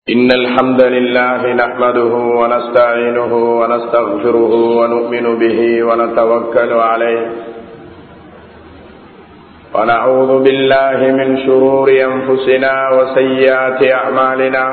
إن الحمد لله نحمده ونستعينه ونستغفره ونؤمن به ونتوكل عليه ونعوذ بالله من شرور أنفسنا وسيئات أعمالنا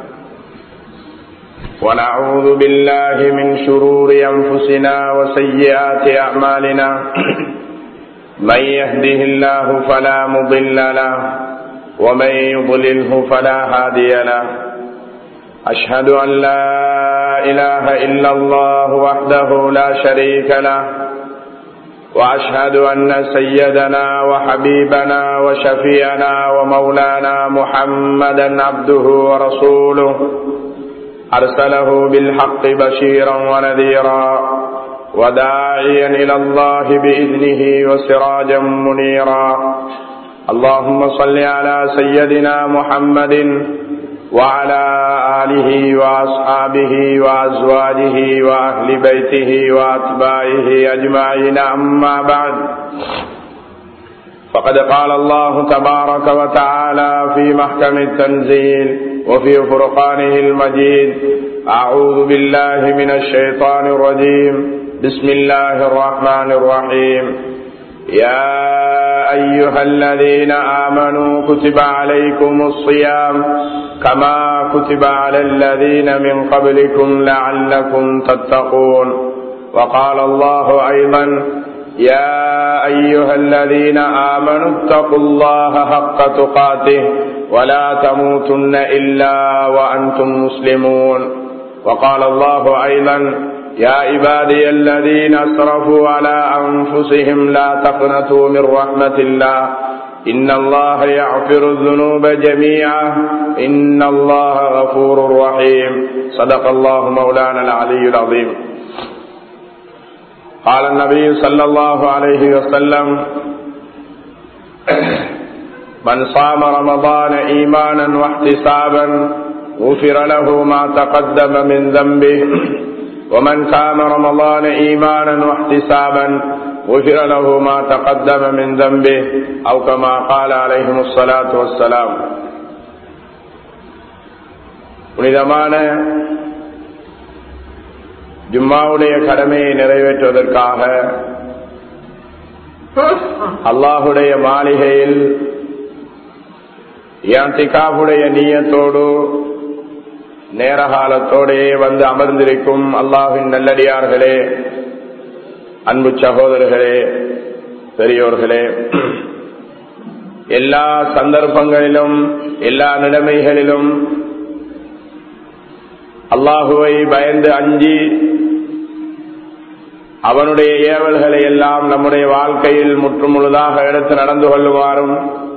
ونعوذ بالله من شرور أنفسنا وسيئات أعمالنا من يهده الله فلا مضل له ومن يضلله فلا هادي له أشهد أن لا إله إلا الله وحده لا شريك له وأشهد أن سيدنا وحبيبنا وشفينا ومولانا محمدا عبده ورسوله أرسله بالحق بشيرا ونذيرا وداعيا إلى الله بإذنه وسراجا منيرا اللهم صل على سيدنا محمد وعلى آله وأصحابه وأزواجه وأهل بيته وأتباعه أجمعين أما بعد فقد قال الله تبارك وتعالى في محكم التنزيل وفي فرقانه المجيد أعوذ بالله من الشيطان الرجيم بسم الله الرحمن الرحيم يا أيها الذين آمنوا كتب عليكم الصيام كما كتب على الذين من قبلكم لعلكم تتقون وقال الله أيضا يا أيها الذين آمنوا اتقوا الله حق تقاته ولا تموتن إلا وأنتم مسلمون وقال الله أيضا يا عبادي الذين اسرفوا على أنفسهم لا تقنطوا من رحمة الله إن الله يغفر الذنوب جميعا إن الله غفور رحيم صدق الله مولانا العلي العظيم قال النبي صلى الله عليه وسلم من صام رمضان إيمانا واحتسابا غفر له ما تقدم من ذنبه ومن قام رمضان إيمانا واحتسابا غفر له ما تقدم من ذنبه أو كما قال عليهم الصلاة والسلام புனிதமான ஜும்மாவுடைய கடமையை நிறைவேற்றுவதற்காக அல்லாஹுடைய மாளிகையில் யாத்திகாவுடைய நீயத்தோடு நேரகாலத்தோடையே வந்து அமர்ந்திருக்கும் அல்லாஹின் நல்லடியார்களே அன்பு சகோதரர்களே பெரியோர்களே எல்லா சந்தர்ப்பங்களிலும் எல்லா நிலைமைகளிலும் அல்லாஹுவை பயந்து அஞ்சி அவனுடைய ஏவல்களை எல்லாம் நம்முடைய வாழ்க்கையில் முற்றுமுழுதாக எடுத்து நடந்து கொள்ளுமாறும்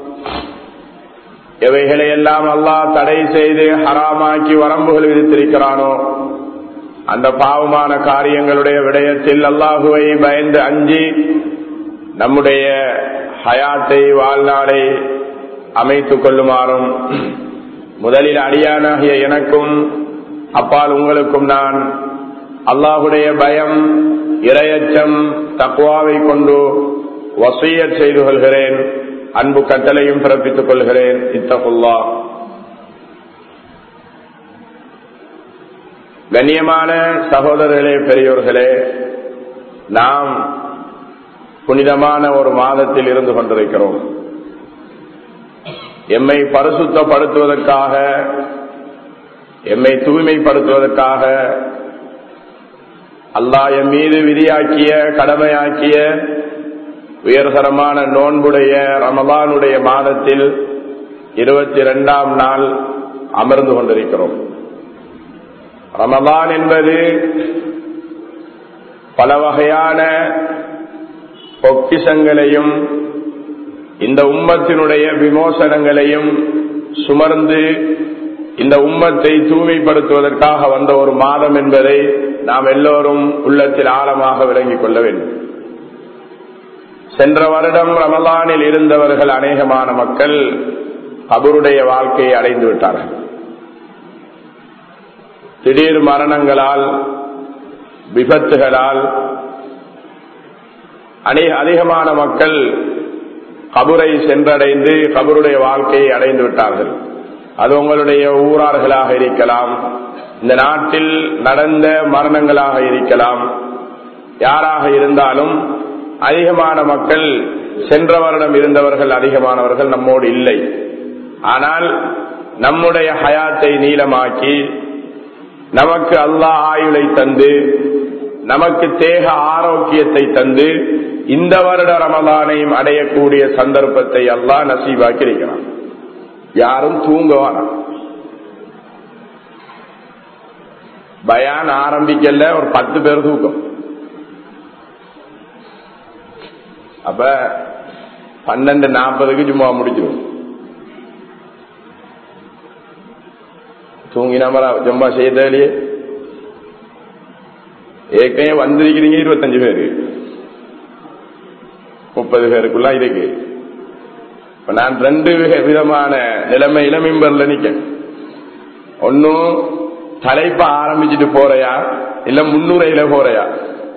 எவைகளை எல்லாம் அல்லாஹ் தடை செய்து ஹராமாக்கி வரம்புகள் விதித்திருக்கிறானோ அந்த பாவமான காரியங்களுடைய விடயத்தில் அல்லாஹுவை பயந்து அஞ்சி நம்முடைய ஹயாத்தை வாழ்நாளை அமைத்துக் கொள்ளுமாறும் முதலில் அடியானாகிய எனக்கும் அப்பால் உங்களுக்கும் நான் அல்லாஹுடைய பயம் இரையச்சம் தக்குவாவை கொண்டு வசூய செய்து கொள்கிறேன் அன்பு கட்டளையும் பிறப்பித்துக் கொள்கிறேன் இத்தகுல்லா கண்ணியமான சகோதரர்களே பெரியோர்களே நாம் புனிதமான ஒரு மாதத்தில் இருந்து கொண்டிருக்கிறோம் எம்மை பரிசுத்தப்படுத்துவதற்காக எம்மை தூய்மைப்படுத்துவதற்காக அல்லாஹ் எம் மீது விதியாக்கிய கடமையாக்கிய உயர்தரமான நோன்புடைய ரமலானுடைய மாதத்தில் இருபத்தி இரண்டாம் நாள் அமர்ந்து கொண்டிருக்கிறோம் ரமலான் என்பது பல வகையான பொக்கிசங்களையும் இந்த உம்மத்தினுடைய விமோசனங்களையும் சுமர்ந்து இந்த உம்மத்தை தூய்மைப்படுத்துவதற்காக வந்த ஒரு மாதம் என்பதை நாம் எல்லோரும் உள்ளத்தில் ஆழமாக விளங்கிக் கொள்ள வேண்டும் சென்ற வருடம் ரமலானில் இருந்தவர்கள் அநேகமான மக்கள் அவருடைய வாழ்க்கையை அடைந்து விட்டார்கள் திடீர் மரணங்களால் விபத்துகளால் அதிகமான மக்கள் கபுரை சென்றடைந்து கபருடைய வாழ்க்கையை அடைந்து விட்டார்கள் அது உங்களுடைய ஊரார்களாக இருக்கலாம் இந்த நாட்டில் நடந்த மரணங்களாக இருக்கலாம் யாராக இருந்தாலும் அதிகமான மக்கள் சென்ற வருடம் இருந்தவர்கள் அதிகமானவர்கள் நம்மோடு இல்லை ஆனால் நம்முடைய ஹயாத்தை நீளமாக்கி நமக்கு அல்லாஹ் ஆயுளை தந்து நமக்கு தேக ஆரோக்கியத்தை தந்து இந்த வருட ரமதானையும் அடையக்கூடிய சந்தர்ப்பத்தை அல்லாஹ் நசீபாக்கி இருக்கிறான் யாரும் தூங்குவானா பயான் ஆரம்பிக்கல ஒரு பத்து பேர் தூக்கம் அப்ப பன்னெண்டு நாற்பதுக்கு சும்மா முடிச்சிடும் தூங்கினாமரா சும்மா செய்தாலேயே ஏற்கனவே வந்திருக்கிறீங்க இருபத்தஞ்சு பேரு முப்பது பேருக்குள்ள இருக்கு இப்ப நான் ரெண்டு விதமான நிலைமையில மிம்பர்ல நிக்க ஒன்னும் தலைப்ப ஆரம்பிச்சுட்டு போறையா இல்ல முன்னுரையில போறையா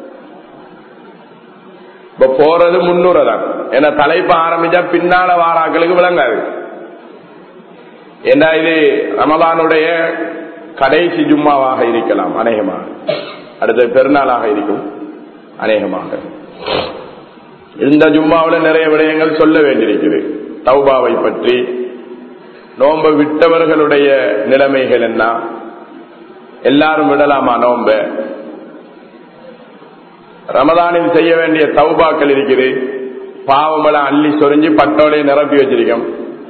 இப்ப போறது முன்னுரை தான் ஏன்னா தலைப்ப ஆரம்பிச்சா பின்னால வாராக்களுக்கு விளங்காது ஏன்னா இது ரமதானுடைய கடைசி ஜும்மாவாக இருக்கலாம் அநேகமாக அடுத்த பெருநாளாக இருக்கும் அநேகமாக இந்த ஜும்மாவில் நிறைய விடயங்கள் சொல்ல வேண்டியிருக்கிறது தௌபாவை பற்றி நோன்பை விட்டவர்களுடைய நிலைமைகள் என்ன எல்லாரும் விடலாமா நோம்ப ரமதானில் செய்ய வேண்டிய தௌபாக்கள் இருக்குது பாவமெல்லாம் அள்ளி சொரிஞ்சு பட்டோலையை நிரப்பி வச்சிருக்கோம்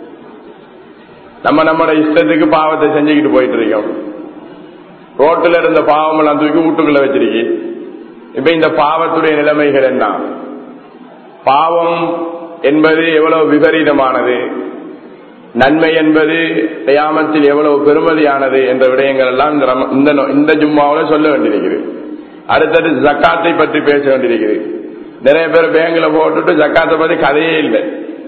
நம்ம நம்மட இஷ்டத்துக்கு பாவத்தை செஞ்சுக்கிட்டு போயிட்டு இருக்கோம் ரோட்டில் இருந்த பாவமெல்லாம் தூக்கி வீட்டுக்குள்ள வச்சிருக்கு இப்ப இந்த பாவத்துடைய நிலைமைகள் என்ன பாவம் என்பது எவ்வளவு விபரீதமானது நன்மை என்பது தயாமத்தில் எவ்வளவு பெருமதியானது என்ற விடயங்கள் எல்லாம் இந்த இந்த ஜும்மாவில் சொல்ல வேண்டியிருக்கிறது அடுத்தது ஜக்காத்தை பற்றி பேச வேண்டியிருக்கிறது நிறைய பேர் பேங்க்ல போட்டுட்டு ஜக்காத்தை பத்தி கதையே இல்லை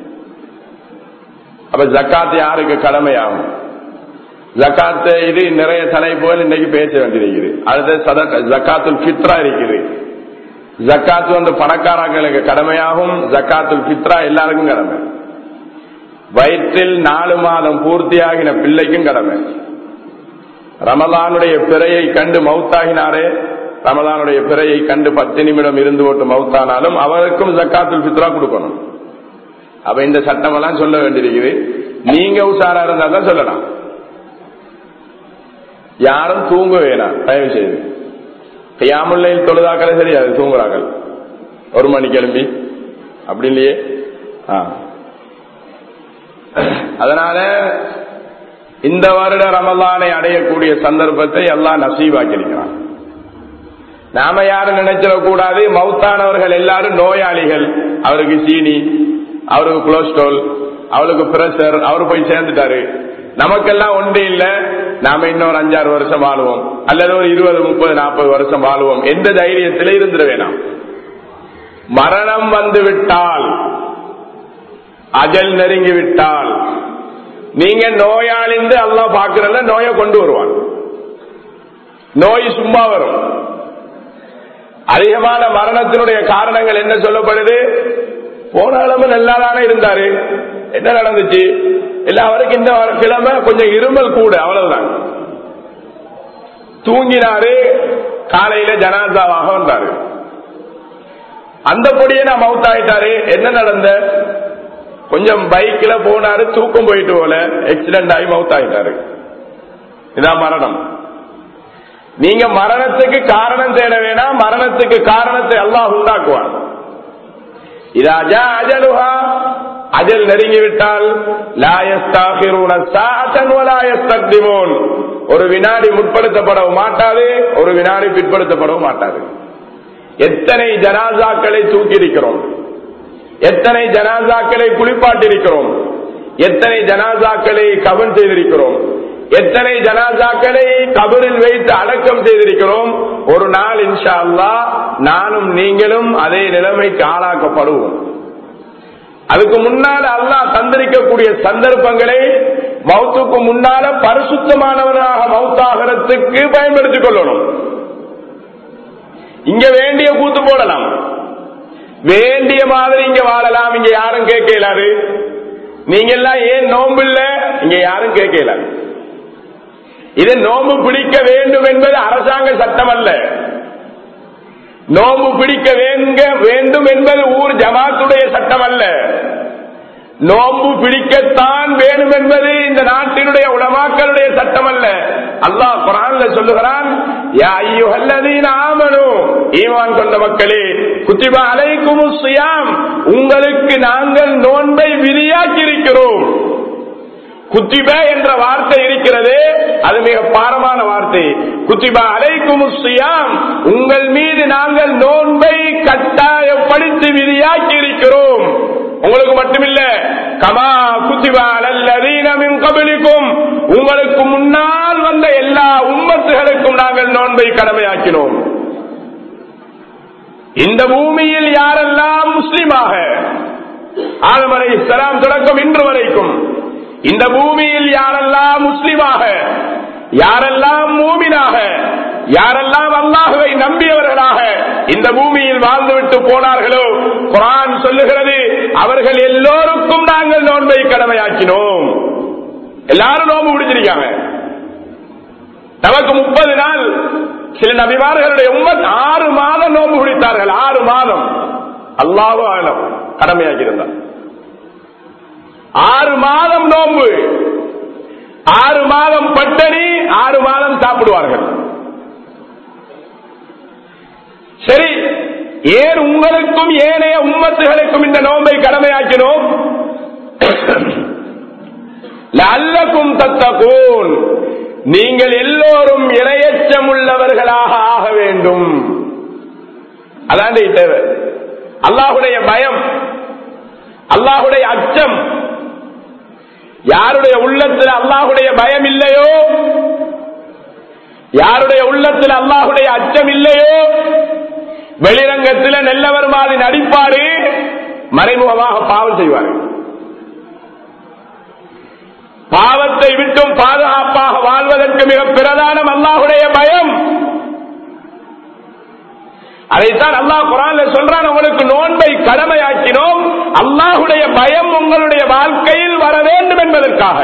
அப்ப ஜக்காத்து யாருக்கு கடமையாகும் ஜக்காத்து இது நிறைய தலைப்புகள் இன்னைக்கு பேச வேண்டியிருக்கிறது அடுத்தது சதக்க ஜக்காத்துல் பித்ரா இருக்குது ஜக்காத்து வந்து பணக்காரர்களுக்கு கடமையாகும் ஜக்காத்துல் பித்ரா எல்லாருக்கும் கடமை வயிற்றில் நாலு மாதம் பூர்த்தியாகின பிள்ளைக்கும் கடமை ரமதானுடைய பிறையை கண்டு மவுத்தாகினாரே ரமதானுடைய பிறையை கண்டு பத்து நிமிடம் இருந்து போட்டு மவுத்தானாலும் அவருக்கும் ஜக்காத்துல் பித்ரா கொடுக்கணும் அப்ப இந்த சட்டம் எல்லாம் சொல்ல வேண்டியிருக்குது நீங்க உஷாரா இருந்தா தான் சொல்லலாம் யாரும் தூங்க வேணாம் தயவு செய்து கையாமுல்லையில் தொழுதாக்களே சரியாது தூங்குறார்கள் ஒரு மணி கிளம்பி அப்படி இல்லையே அதனால இந்த வருட ரமலானை அடையக்கூடிய சந்தர்ப்பத்தை எல்லாம் நசீவாக்கியிருக்கிறான் நாம யாரும் நினைச்சிடக்கூடாது மவுத்தானவர்கள் எல்லாரும் நோயாளிகள் அவருக்கு சீனி அவருக்கு கொலஸ்ட்ரால் அவளுக்கு பிரஷர் அவரு போய் சேர்ந்துட்டாரு நமக்கெல்லாம் ஒன்று இல்ல நாம இன்னொரு அஞ்சாறு வருஷம் வாழுவோம் அல்லது ஒரு இருபது முப்பது நாற்பது வருஷம் வாழுவோம் எந்த தைரியத்திலே இருந்துட வேணாம் மரணம் வந்து விட்டால் அஜல் நெருங்கி விட்டால் நீங்க நோயாளிந்து அல்லா பாக்குறத நோயை கொண்டு வருவான் நோய் சும்மா வரும் அதிகமான மரணத்தினுடைய காரணங்கள் என்ன சொல்லப்படுது போன அளவு நல்லாதானே இருந்தாரு என்ன நடந்துச்சு இல்ல அவருக்கு இந்த கிழமை கொஞ்சம் இருமல் கூட அவ்வளவுதான் தூங்கினாரு காலையில ஜனாதாவாக வந்தாரு அந்த பொடியே நான் மவுத் ஆயிட்டாரு என்ன நடந்த கொஞ்சம் பைக்ல போனாரு தூக்கம் போயிட்டு போல ஆக்சிடென்ட் ஆகி மவுத் ஆயிட்டாரு இதான் மரணம் நீங்க மரணத்துக்கு காரணம் தேட வேணாம் மரணத்துக்கு காரணத்தை எல்லாம் உண்டாக்குவான் இதாஜா அஜலுஹா அஜல் நெருங்கிவிட்டால் ஒரு வினாடி முற்படுத்தப்படவும் மாட்டாது ஒரு வினாடி பிற்படுத்தப்படவும் மாட்டாது எத்தனை ஜனாசாக்களை தூக்கி இருக்கிறோம் எத்தனை ஜனாசாக்களை குளிப்பாட்டிருக்கிறோம் எத்தனை ஜனாசாக்களை கவன் செய்திருக்கிறோம் எத்தனை ஜனாசாக்களை கபரில் வைத்து அடக்கம் செய்திருக்கிறோம் ஒரு நாள் இன்ஷா அல்லா நானும் நீங்களும் அதே நிலைமைக்கு ஆளாக்கப்படுவோம் அதுக்கு முன்னால அல்லாஹ் தந்திருக்கக்கூடிய சந்தர்ப்பங்களை மௌத்துக்கு முன்னால பரிசுத்தமானவனாக மௌத்தாகிறதுக்கு பயன்படுத்திக் கொள்ளணும் இங்க வேண்டிய கூத்து போடலாம் வேண்டிய மாதிரி இங்க வாழலாம் இங்க யாரும் கேட்க இயலாது நீங்க எல்லாம் ஏன் நோம்பு இல்ல இங்க யாரும் கேட்கல இது நோம்பு பிடிக்க வேண்டும் என்பது அரசாங்க சட்டம் அல்ல நோம்பு பிடிக்க வேங்க வேண்டும் என்பது ஊர் ஜமாத்துடைய சட்டம் அல்ல நோம்பு பிடிக்கத்தான் வேணும் என்பது இந்த நாட்டினுடைய உலமாக்களுடைய சட்டம் அல்ல அல்லாஹ் குரான்ல சொல்லுகிறான் யா அய்யுஹல்லதீன ஆமனு ஈமான் கொண்ட மக்களே குத்திபா அலைக்கும் சியாம் உங்களுக்கு நாங்கள் நோன்பை விரியாக்கி இருக்கிறோம் குத்திப என்ற வார்த்தை இருக்கிறது அது மிக பாரமான வார்த்தை குத்திபா அலைக்கும் சியாம் உங்கள் மீது நாங்கள் நோன்பை கட்டாயப்படுத்தி விதியாக்கி இருக்கிறோம் உங்களுக்கு மட்டுமில்ல கமா குத்திபா அல்லதீனமின் கபிலிக்கும் உங்களுக்கு முன்னால் வந்த எல்லா உம்மத்துகளுக்கும் நாங்கள் நோன்பை கடமையாக்கினோம் இந்த பூமியில் யாரெல்லாம் முஸ்லிமாக ஆலமலை இஸ்லாம் தொடக்கம் இன்று வரைக்கும் இந்த பூமியில் யாரெல்லாம் முஸ்லிமாக யாரெல்லாம் மூமினாக யாரெல்லாம் அல்லாஹுவை நம்பியவர்களாக இந்த பூமியில் வாழ்ந்துவிட்டு போனார்களோ குரான் சொல்லுகிறது அவர்கள் எல்லோருக்கும் நாங்கள் நோன்பை கடமையாக்கினோம் எல்லாரும் நோன்பு பிடிச்சிருக்காங்க நமக்கு முப்பது நாள் சில நபிமார்களுடைய உம்மத் ஆறு மாதம் நோன்பு பிடித்தார்கள் ஆறு மாதம் அல்லாஹு ஆலம் கடமையாக்கியிருந்தார் ஆறு மாதம் நோன்பு ஆறு மாதம் பட்டணி ஆறு மாதம் சாப்பிடுவார்கள் சரி ஏன் உங்களுக்கும் ஏனைய உம்மத்துகளுக்கும் இந்த நோன்பை கடமையாக்கினோம் அல்லக்கும் தத்தகூன் நீங்கள் எல்லோரும் இரையச்சம் உள்ளவர்களாக ஆக வேண்டும் அதான் தேவை அல்லாஹுடைய பயம் அல்லாஹுடைய அச்சம் யாருடைய உள்ளத்தில் அல்லாஹுடைய பயம் இல்லையோ யாருடைய உள்ளத்தில் அல்லாஹுடைய அச்சம் இல்லையோ வெளிரங்கத்தில் நெல்லவர் மாதிரி நடிப்பாரு மறைமுகமாக பாவம் செய்வார் பாவத்தை விட்டும் பாதுகாப்பாக வாழ்வதற்கு மிக பிரதானம் அல்லாஹுடைய பயம் அதைத்தான் அல்லாஹ் குரான்ல சொல்றான் உங்களுக்கு நோன்பை கடமையாக்கினோம் அல்லாஹுடைய பயம் உங்களுடைய வாழ்க்கையில் வர வேண்டும் என்பதற்காக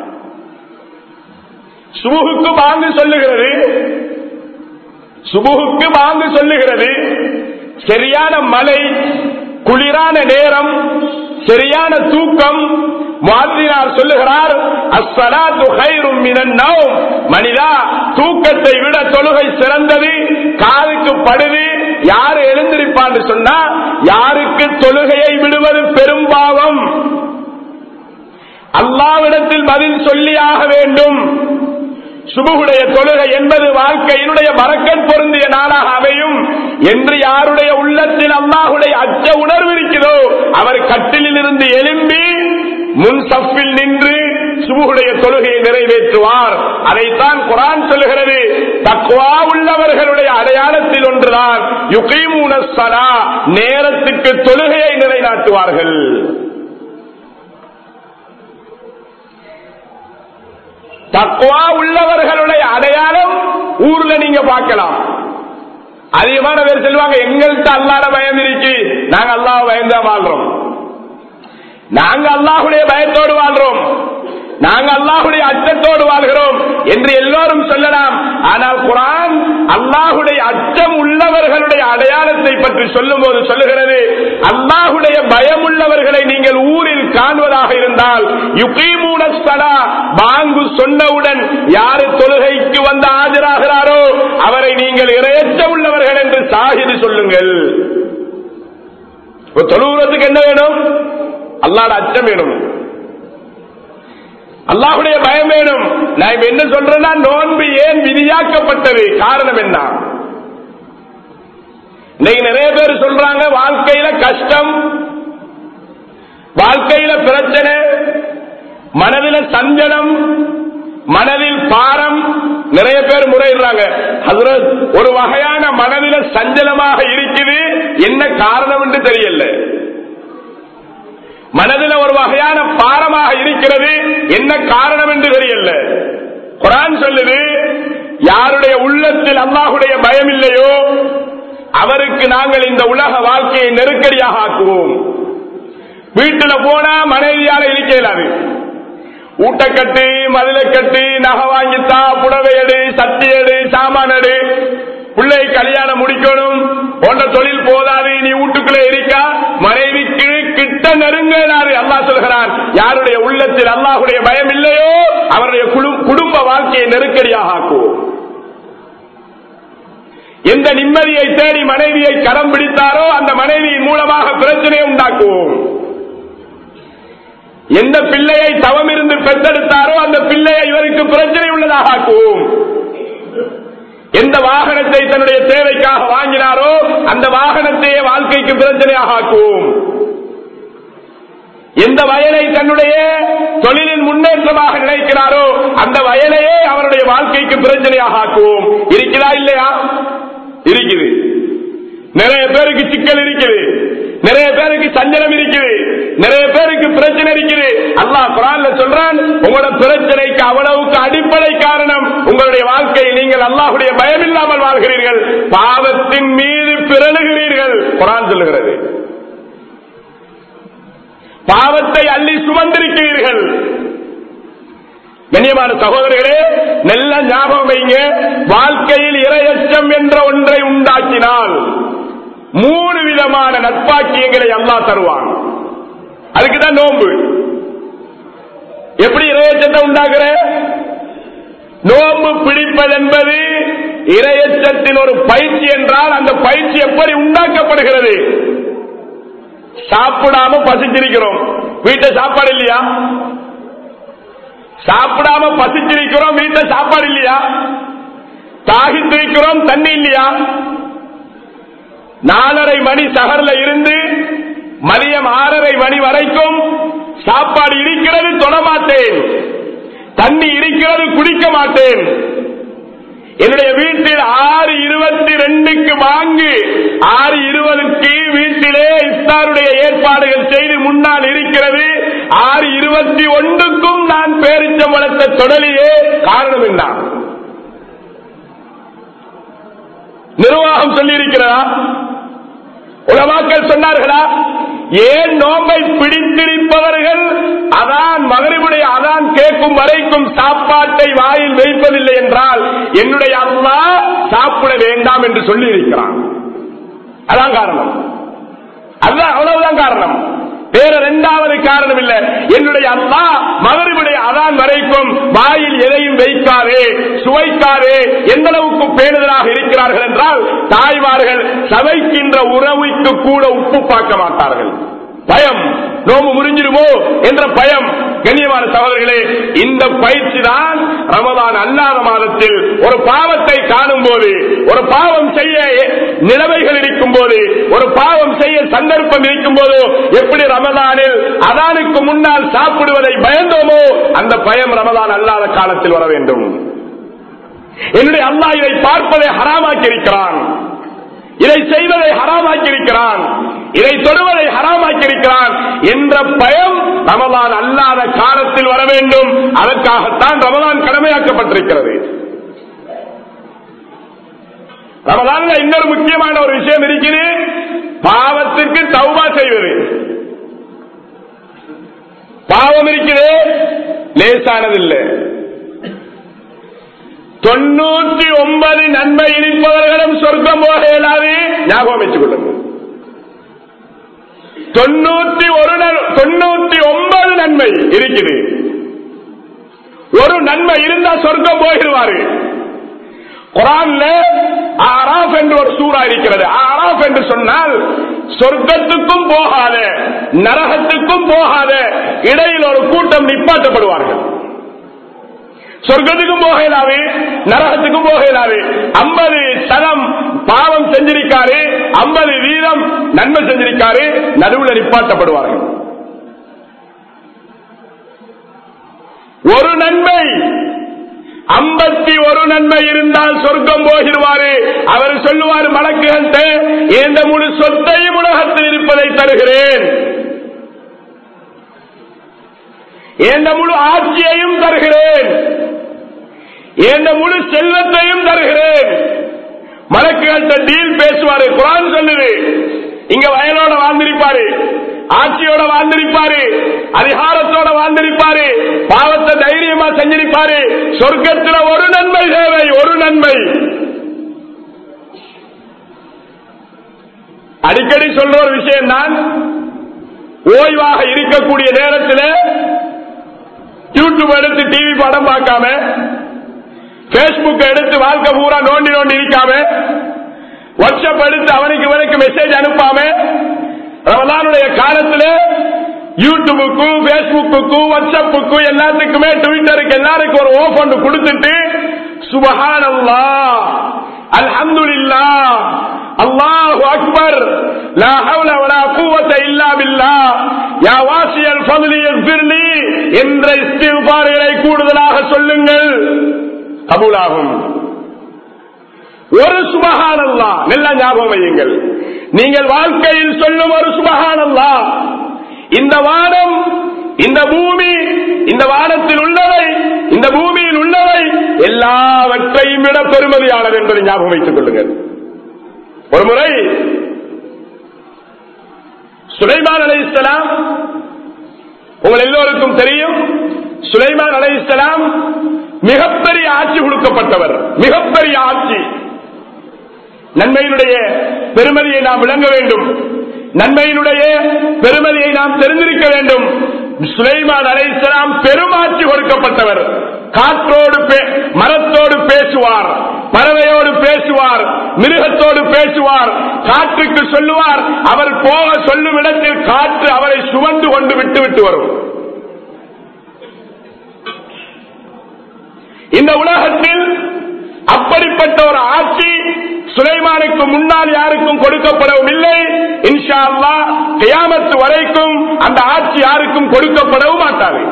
சுபுகுக்கு பாங்கு சொல்லுகிறது சுபுகுக்கு பாங்கு சொல்லுகிறது சரியான மழை குளிரான நேரம் சரியான தூக்கம் மாதினார் சொல்லுகிறார் அஸ்ஸலாத்து ஹைரும் மினன் நௌம் மனிதா தூக்கத்தை விட தொழுகை சிறந்தது காதுக்கு படுது யாரு எழுந்திருப்பான்னு சொன்னா யாருக்கு தொழுகையை விடுவது பெரும்பாவம் அல்லாவிடத்தில் பதில் சொல்லியாக வேண்டும் சுபுகுடைய தொழுகை என்பது வாழ்க்கையினுடைய மறக்கன் பொருந்திய நாளாக அமையும் என்று யாருடைய உள்ளத்தில் அல்லாஹுடைய அச்ச உணர்வு இருக்கிறதோ அவர் கட்டிலில் இருந்து எழும்பி முன் சப்பில் நின்று சுபுகுடைய தொழுகையை நிறைவேற்றுவார் அதைத்தான் குரான் சொல்லுகிறது தக்குவா உள்ளவர்களுடைய அடையாளத்தில் ஒன்றுதான் யுகைமூன சலா நேரத்துக்கு தொழுகையை நிலைநாட்டுவார்கள் தக்குவா உள்ளவர்களுடைய அடையாளம் ஊர்ல நீங்க பார்க்கலாம் அதிகமான பேர் சொல்லுவாங்க எங்கள்கிட்ட அல்லாட பயம் இருக்கு நாங்க அல்லாஹ் பயந்தான் வாழ்றோம் நாங்க அல்லாஹுடைய பயத்தோடு வாழ்றோம் நாங்க அல்லாஹுடைய அச்சத்தோடு வாழ்கிறோம் என்று எல்லோரும் சொல்லலாம் ஆனால் குரான் அல்லாஹுடைய அச்சம் உள்ளவர்களுடைய அடையாளத்தை பற்றி சொல்லும் போது சொல்லுகிறது அல்லாஹுடைய பயம் உள்ளவர்களை நீங்கள் ஊரில் காண்பதாக இருந்தால் யுகீமூனஸ்தலா பாங்கு சொன்னவுடன் யாரு தொழுகைக்கு வந்து ஆஜராகிறாரோ அவரை நீங்கள் இரையச்ச உள்ளவர்கள் என்று சாகிது சொல்லுங்கள் தொழுகிறதுக்கு என்ன வேணும் அல்லாட அச்சம் வேணும் அல்லாஹுடைய பயம் வேணும் நான் இப்ப என்ன சொல்றேன்னா நோன்பு ஏன் விதியாக்கப்பட்டது காரணம் என்ன இன்னைக்கு நிறைய பேர் சொல்றாங்க வாழ்க்கையில கஷ்டம் வாழ்க்கையில பிரச்சனை மனதில சஞ்சலம் மனதில் பாரம் நிறைய பேர் முறையிடுறாங்க ஹசரத் ஒரு வகையான மனதில சஞ்சலமாக இருக்குது என்ன காரணம் என்று தெரியல மனதில் ஒரு வகையான பாரமாக இருக்கிறது என்ன காரணம் என்று தெரியல குரான் சொல்லுது யாருடைய உள்ளத்தில் அல்லாஹுடைய பயம் இல்லையோ அவருக்கு நாங்கள் இந்த உலக வாழ்க்கையை நெருக்கடியாக ஆக்குவோம் வீட்டுல போனா மனைவியால இருக்க இயலாது ஊட்ட கட்டி மதில கட்டி நகை வாங்கித்தா புடவை எடு சட்டி எடு சாமான் எடு பிள்ளை கல்யாணம் முடிக்கணும் போன்ற தொழில் போதாது நீ வீட்டுக்குள்ளே இருக்கா மனைவிக்கு கிட்ட நெருங்கலாரு அல்லாஹ் சொல்கிறார் யாருடைய உள்ளத்தில் அல்லாஹுடைய பயம் இல்லையோ அவருடைய குடு- குடும்ப வாழ்க்கையை நெருக்கடியாக ஆக்குவோம் எந்த நிம்மதியை தேடி மனைவியை கரம் பிடித்தாரோ அந்த மனைவியின் மூலமாக பிரச்சனையை உண்டாக்குவோம் எந்த பிள்ளையை தவம் இருந்து பெற்றெடுத்தாரோ அந்த பிள்ளையை இவருக்கு பிரச்சனை உள்ளதாக ஆக்குவோம் எந்த வாகனத்தை தன்னுடைய தேவைக்காக வாங்கினாரோ அந்த வாகனத்தையே வாழ்க்கைக்கு பிரச்சனையாக ஆக்குவோம் எந்த வயலை தன்னுடைய தொழிலின் முன்னேற்றமாக நினைக்கிறாரோ அந்த வயலையே அவருடைய வாழ்க்கைக்கு பிரச்சனையாக ஆக்குவோம் இருக்குதா இல்லையா இருக்குது நிறைய பேருக்கு சிக்கல் இருக்குது நிறைய பேருக்கு சஞ்சலம் இருக்குது நிறைய பேருக்கு பிரச்சனை இருக்குது அல்லாஹ் குரான்ல சொல்றான் உங்களோட பிரச்சனைக்கு அவ்வளவுக்கு அடிப்படை காரணம் உங்களுடைய வாழ்க்கையில் நீங்கள் அல்லாஹுடைய பயம் இல்லாமல் வாழ்கிறீர்கள் பாவத்தின் மீது பிறழுகிறீர்கள் குரான் சொல்லுகிறது பாவத்தை அள்ளி சுமந்திருக்கிறீர்கள் கண்ணியமான சகோதரர்களே நல்ல ஞாபகம் வைங்க வாழ்க்கையில் இரையச்சம் என்ற ஒன்றை உண்டாக்கினால் மூணு விதமான நட்பாக்கியங்களை அல்லாஹ் தருவான் அதுக்குதான் நோன்பு எப்படி இரையச்சத்தை உண்டாக்குற நோன்பு பிடிப்பது என்பது இரையச்சத்தின் ஒரு பயிற்சி என்றால் அந்த பயிற்சி எப்படி உண்டாக்கப்படுகிறது சாப்பிடாம பசிச்சிருக்கிறோம் வீட்டை சாப்பாடு இல்லையா சாப்பிடாம பசிச்சிருக்கிறோம் வீட்டை சாப்பாடு இல்லையா தாகித்திருக்கிறோம் தண்ணி இல்லையா நாலரை மணி சகர்ல இருந்து மதியம் ஆறரை மணி வரைக்கும் சாப்பாடு இருக்கிறது தொடமாட்டேன் தண்ணி இருக்கிறது குடிக்க மாட்டேன் என்னுடைய வீட்டில் ஆறு இருபத்தி ரெண்டுக்கு வாங்கி ஆறு இருபதுக்கு வீட்டிலே இஃப்தாருடைய ஏற்பாடுகள் செய்து முன்னால் இருக்கிறது ஆறு இருபத்தி ஒன்றுக்கும் நான் பேரிச்சம் வளர்த்த தொடலியே காரணம் என்ன நிர்வாகம் சொல்லி இருக்கிறதா உலமாக்கள் சொன்னார்களா ஏன் நோம்பை பிடித்திருப்பவர்கள் அதான் மகரிபுடைய அதான் கேட்கும் வரைக்கும் சாப்பாட்டை வாயில் வைப்பதில்லை என்றால் என்னுடைய அம்மா சாப்பிட வேண்டாம் என்று சொல்லி இருக்கிறான் அதான் காரணம் அதுதான் அவ்வளவுதான் காரணம் வேற இரண்டாவது காரணம் இல்ல என்னுடைய அம்மா மகரிபுடைய அதான் வரைக்கும் வாயில் எதையும் வைக்காதே சுவைக்காதே எந்த அளவுக்கு பேணுதலாக இருக்கிறார்கள் என்றால் தாய்மார்கள் சமைக்கின்ற உறவுக்கு கூட உப்பு பார்க்க மாட்டார்கள் பயம் நோம்பு முறிஞ்சிருமோ என்ற பயம் கண்ணியமான சகோதரர்களே இந்த பயிற்சி தான் ரமதான் அல்லாத மாதத்தில் ஒரு பாவத்தை காணும் போது ஒரு பாவம் செய்ய நிலைமைகள் இருக்கும் போது ஒரு பாவம் செய்ய சந்தர்ப்பம் இருக்கும் போது எப்படி ரமதானில் அதானுக்கு முன்னால் சாப்பிடுவதை பயந்தோமோ அந்த பயம் ரமதான் அல்லாத காலத்தில் வர வேண்டும் என்னுடைய அல்லாஹ் இதை பார்ப்பதை ஹராமாக்கி இருக்கிறான் இதை செய்வதை ஹராமாக்கி இருக்கிறான் இதை தொடுவதை ஹராமாக்கி இருக்கிறான் என்ற பயம் ரமலான் அல்லாத காலத்தில் வர வேண்டும் அதற்காகத்தான் ரமலான் கடமையாக்கப்பட்டிருக்கிறது ரமலான்ல இன்னொரு முக்கியமான ஒரு விஷயம் இருக்குது பாவத்திற்கு தௌபா செய்வது பாவம் இருக்குது லேசானதில்லை தொண்ணூற்றி ஒன்பது நன்மை இருப்பவர்களும் சொர்க்கம் போக இயலாது ஞாபகம் வச்சுக் கொள்ளுங்கள் தொண்ணூத்தி ஒரு நன்- தொண்ணூத்தி ஒன்பது நன்மை இருக்குது ஒரு நன்மை இருந்தா சொர்க்கம் போயிடுவாரு குரான்ல ஆராஃப் என்று ஒரு சூறா இருக்கிறது ஆராஃப் என்று சொன்னால் சொர்க்கத்துக்கும் போகாத நரகத்துக்கும் போகாத இடையில் ஒரு கூட்டம் நிப்பாட்டப்படுவார்கள் சொர்க்கத்துக்கும் போக இயலாது நரகத்துக்கும் போக இயலாது ஐம்பது சதம் பாவம் செஞ்சிருக்காரு ஐம்பது வீதம் நன்மை செஞ்சிருக்காரு நடுவில் நிப்பாட்டப்படுவார்கள் ஒரு நன்மை ஐம்பத்தி ஒரு நன்மை இருந்தால் சொர்க்கம் போகிடுவாரு அவர் சொல்லுவார் மலக்குகள்கிட்ட இந்த முழு சொத்தையும் உலகத்தில் இருப்பதை தருகிறேன் எந்த முழு ஆட்சியையும் தருகிறேன் எந்த முழு செல்வத்தையும் தருகிறேன் மலக்குகள்கிட்ட டீல் பேசுவாரு குரான் சொல்லுது இங்க வயலோட வாழ்ந்திருப்பாரு ஆட்சியோட வாழ்ந்திருப்பாரு அதிகாரத்தோட வாழ்ந்திருப்பாரு பாவத்தை தைரியமா செஞ்சிருப்பாரு சொர்க்கத்துல ஒரு நன்மை தேவை ஒரு நன்மை அடிக்கடி சொல்ற ஒரு விஷயம் தான் ஓய்வாக இருக்கக்கூடிய நேரத்தில் யூடியூப் எடுத்து டிவி படம் பார்க்காம பேஸ்புக் எடுத்து வாழ்க்கை பூரா நோண்டி நோண்டி இருக்காம வாட்ஸ்அப் எடுத்து அவனுக்கு இவனுக்கு மெசேஜ் அனுப்பாம ரமலானுடைய காலத்தில் யூடியூபுக்கும் பேஸ்புக்குக்கும் வாட்ஸ்அப்புக்கும் எல்லாத்துக்குமே ட்விட்டருக்கு எல்லாருக்கும் ஒரு ஓஃப் ஒன்று கொடுத்துட்டு சுபஹான் அல்லா அல்ஹம்துலில்லா அல்லாஹு அக்பர் லா ஹவுல வலா குவத்த இல்லா பில்லா யா வாசியல் ஃபضلி இக்ஃபிர்லி என்ற இஸ்திக்பார்களை கூடுதலாக சொல்லுங்கள் கபூலாகும் ஒரு சுபஹானல்லா நல்ல ஞாபகம் வையுங்கள் நீங்கள் வாழ்க்கையில் சொல்லும் ஒரு சுபஹானல்லா இந்த வானம் இந்த பூமி இந்த வானத்தில் உள்ளவை இந்த பூமியில் உள்ளவை எல்லாவற்றையும் விட பெருமதியானது என்பதை ஞாபகம் வைத்துக் கொள்ளுங்கள் ஒரு முறை சுலைமான் அலை இஸ்லாம் உங்கள் எல்லோருக்கும் தெரியும் சுலைமான் அலை இஸ்லாம் மிகப்பெரிய ஆட்சி கொடுக்கப்பட்டவர் மிகப்பெரிய ஆட்சி நன்மையினுடைய பெருமதியை நாம் விளங்க வேண்டும் நன்மையினுடைய பெருமதியை நாம் தெரிந்திருக்க வேண்டும் சுலைமான் அலைசலாம் பெருமாட்சி கொடுக்கப்பட்டவர் காற்றோடு மரத்தோடு பேசுவார் பறவையோடு பேசுவார் மிருகத்தோடு பேசுவார் காற்றுக்கு சொல்லுவார் அவர் போக சொல்லும் இடத்தில் காற்று அவரை சுமந்து கொண்டு விட்டு விட்டு வரும் இந்த உலகத்தில் அப்படிப்பட்ட ஒரு ஆட்சி சுலைமானுக்கு முன்னால் யாருக்கும் கொடுக்கப்படவும் இல்லை இன்ஷா அல்லா கியாமத்து வரைக்கும் அந்த ஆட்சி யாருக்கும் கொடுக்கப்படவும் மாட்டாது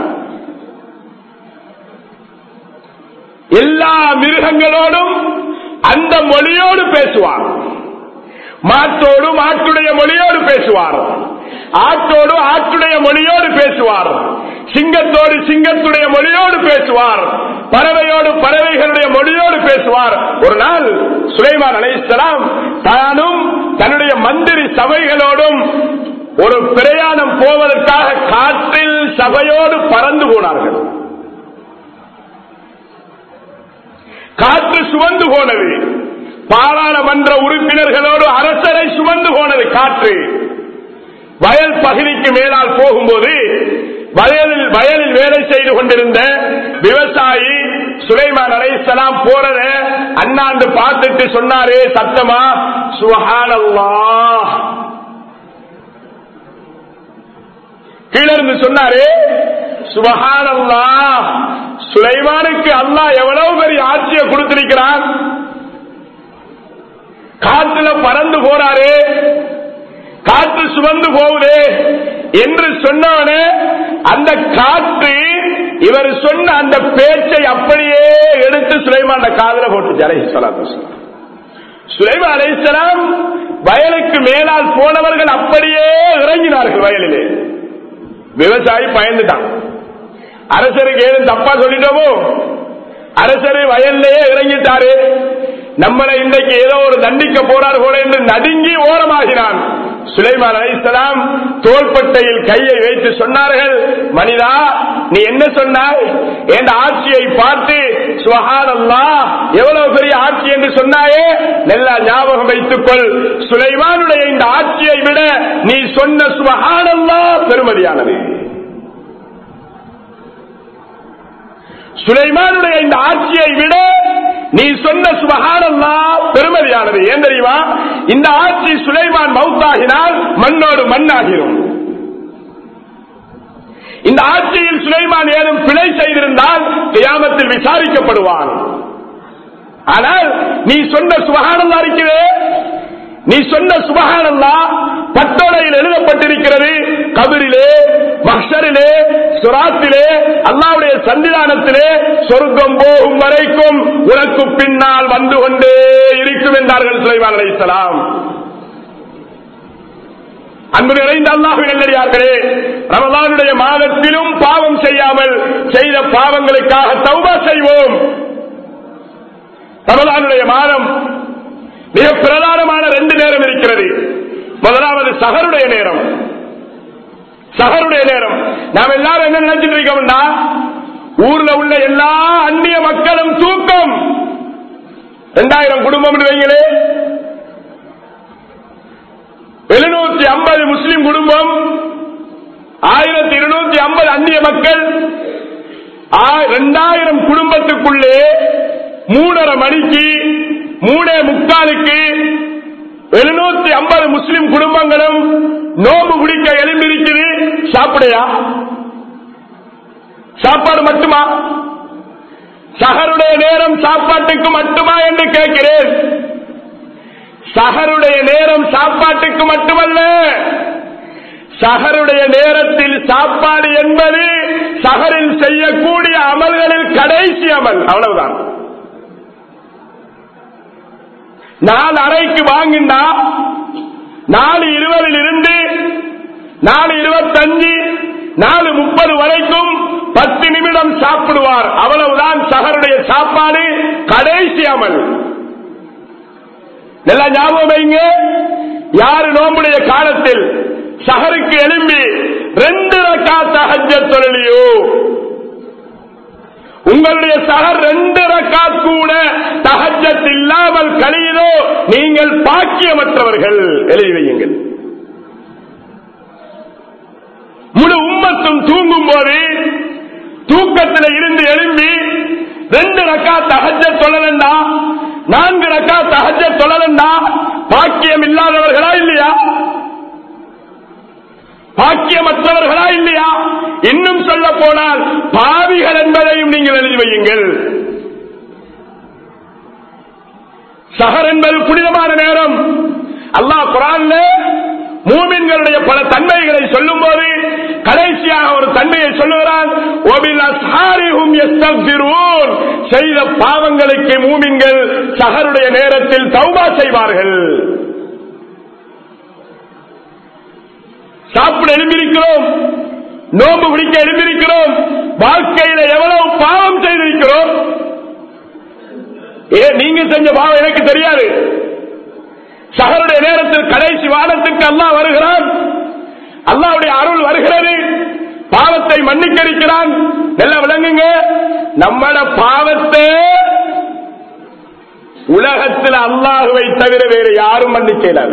எல்லா மிருகங்களோடும் அந்த மொழியோடு பேசுவார் மாட்டோடு மாட்டுடைய மொழியோடு பேசுவார் ஆட்டோடு ஆட்டுடைய மொழியோடு பேசுவார் சிங்கத்தோடு சிங்கத்துடைய மொழியோடு பேசுவார் பறவையோடு பறவைகளுடைய மொழியோடு பேசுவார் ஒரு நாள் சுலைமான் அலைசலாம் தானும் தன்னுடைய மந்திரி சபைகளோடும் ஒரு பிரயாணம் போவதற்காக காற்றில் சபையோடு பறந்து போனார்கள் காற்று சுமந்து போனது பாராளுமன்ற உறுப்பினர்களோடு அரசரை சுமந்து போனது காற்று வயல் பகுதிக்கு மேலால் போகும்போது வயலில் வயலில் வேலை செய்து கொண்டிருந்த விவசாயி சுலைமான் அலைசலாம் போறத அண்ணாண்டு பார்த்துட்டு சொன்னாரே சத்தமா சுஹானல்லா கீழிருந்து சொன்னாரு சுபஹானல்லா சுலைமானுக்கு அல்லாஹ் எவ்வளவு பெரிய ஆட்சியை கொடுத்திருக்கிறான் காற்றுல பறந்து போறாரு காற்று சுமந்து போகுது என்று சொன்னவனே அந்த காற்று இவர் சொன்ன அந்த பேச்சை அப்படியே எடுத்து சுலைமான் காதல போட்டு அலை சுலைமான் அலைசலாம் வயலுக்கு மேலால் போனவர்கள் அப்படியே இறங்கினார்கள் வயலிலே விவசாயி பயந்துட்டான் அரசருக்கு ஏதும் தப்பா சொல்லிட்டோமோ அரசரு வயல்லையே இறங்கிட்டாரு நம்மளை இன்றைக்கு ஏதோ ஒரு தண்டிக்க போறார் போல என்று நடுங்கி ஓரமாகினான் சுலைமான் அலிஸ்லாம் தோள்பட்டையில் கையை வைத்து சொன்னார்கள் மனிதா நீ என்ன சொன்னாய் என் ஆட்சியை பார்த்து சுகானல்லா எவ்வளவு பெரிய ஆட்சி என்று சொன்னாயே நல்லா ஞாபகம் வைத்துக் கொள் சுலைமானுடைய இந்த ஆட்சியை விட நீ சொன்ன சுபஹானல்லா பெருமதியானது சுலைமானுடைய இந்த ஆட்சியை விட நீ சொன்ன சுபகானல்லா பெருமதியானது ஏன் தெரியுமா இந்த ஆட்சி சுலைமான் மவுத்தாகினால் மண்ணோடு மண்ணாகிரும் இந்த ஆட்சியில் சுலைமான் ஏதும் பிழை செய்திருந்தால் கியாமத்தில் விசாரிக்கப்படுவான் ஆனால் நீ சொன்ன சுபகானல்லா இருக்கிறே நீ சொன்ன சுபகானல்லா பட்டோலையில் எழுதப்பட்டிருக்கிறது கபிரிலே மஹரிலே சுராத்திலே அல்லாவுடைய சன்னிதானத்திலே சொர்க்கம் போகும் வரைக்கும் உனக்கு பின்னால் வந்து கொண்டே இருக்கும் என்றார்கள் சுலைமான் அலைசலாம் அன்பு நிறைந்த அல்லாஹு நல்லடியார்களே ரமதானுடைய மாதத்திலும் பாவம் செய்யாமல் செய்த பாவங்களுக்காக தௌபா செய்வோம் ரமதானுடைய மாதம் மிக பிரதானமான ரெண்டு நேரம் இருக்கிறது முதலாவது சகருடைய நேரம் சகருடைய நேரம் நாம் எல்லாரும் என்ன நினைச்சிட்டு இருக்கோம்னா ஊர்ல உள்ள எல்லா அந்நிய மக்களும் தூக்கம் ரெண்டாயிரம் குடும்பம் வைங்களே எழுநூத்தி ஐம்பது முஸ்லிம் குடும்பம் ஆயிரத்தி இருநூத்தி ஐம்பது அந்நிய மக்கள் ரெண்டாயிரம் குடும்பத்துக்குள்ளே மூணரை மணிக்கு மூணே முக்காலுக்கு எழுநூத்தி ஐம்பது முஸ்லிம் குடும்பங்களும் நோம்பு குடிக்க எழுந்திருக்குது சாப்பிடையா சாப்பாடு மட்டுமா சகருடைய நேரம் சாப்பாட்டுக்கு மட்டுமா என்று கேட்கிறேன் சகருடைய நேரம் சாப்பாட்டுக்கு மட்டுமல்ல சகருடைய நேரத்தில் சாப்பாடு என்பது சகரில் செய்யக்கூடிய அமல்களில் கடைசி அமல் அவ்வளவுதான் நாலு அறைக்கு வாங்கினா நாலு இருபதில் இருந்து நாலு இருபத்தஞ்சு நாலு முப்பது வரைக்கும் பத்து நிமிடம் சாப்பிடுவார் அவ்வளவுதான் சகருடைய சாப்பாடு கடைசி அமல் நல்லா ஞாபகம் வைங்க யாரு நோம்புடைய காலத்தில் சஹருக்கு எழும்பி ரெண்டு ரக்கா தஹஜ தொழிலையோ உங்களுடைய சகர் ரெண்டு ரக்காத் கூட தஹஜத் இல்லாமல் கழியுதோ நீங்கள் பாக்கியமற்றவர்கள் எழுதி வையுங்கள் முழு உம்மத்தும் தூங்கும் போது தூக்கத்தில் இருந்து எழும்பி ரெண்டு ரக்கா தகஜ தொழலண்டா நான்கு ரக்கா தகஜ தொழலண்டா பாக்கியம் இல்லாதவர்களா இல்லையா பாக்கியமற்றவர்களா இல்லையா இன்னும் சொல்ல போனால் பாவிகள் என்பதையும் நீங்கள் எழுதி வையுங்கள் சஹர் என்பது புனிதமான நேரம் அல்லாஹ் குரான்ல மூமின்களுடைய பல தன்மைகளை சொல்லும் போது கடைசியாக ஒரு தன்மையை சொல்லுகிறான் செய்த பாவங்களுக்கு மூமின்கள் சகருடைய நேரத்தில் தௌபா செய்வார்கள் சாப்பிட எழுந்திருக்கிறோம் நோம்பு பிடிக்க எழுந்திருக்கிறோம் வாழ்க்கையில எவ்வளவு பாவம் செய்திருக்கிறோம் ஏ நீங்க செஞ்ச பாவம் எனக்கு தெரியாது சகருடைய நேரத்தில் கடைசி வானத்திற்கு அல்லாஹ் வருகிறான் அல்லாவுடைய அருள் வருகிறது பாவத்தை மன்னிக்கரிக்கிறான் நல்ல விளங்குங்க நம்மட பாவத்தை உலகத்தில் அல்லாஹுவை தவிர வேறு யாரும் மன்னிக்கலாது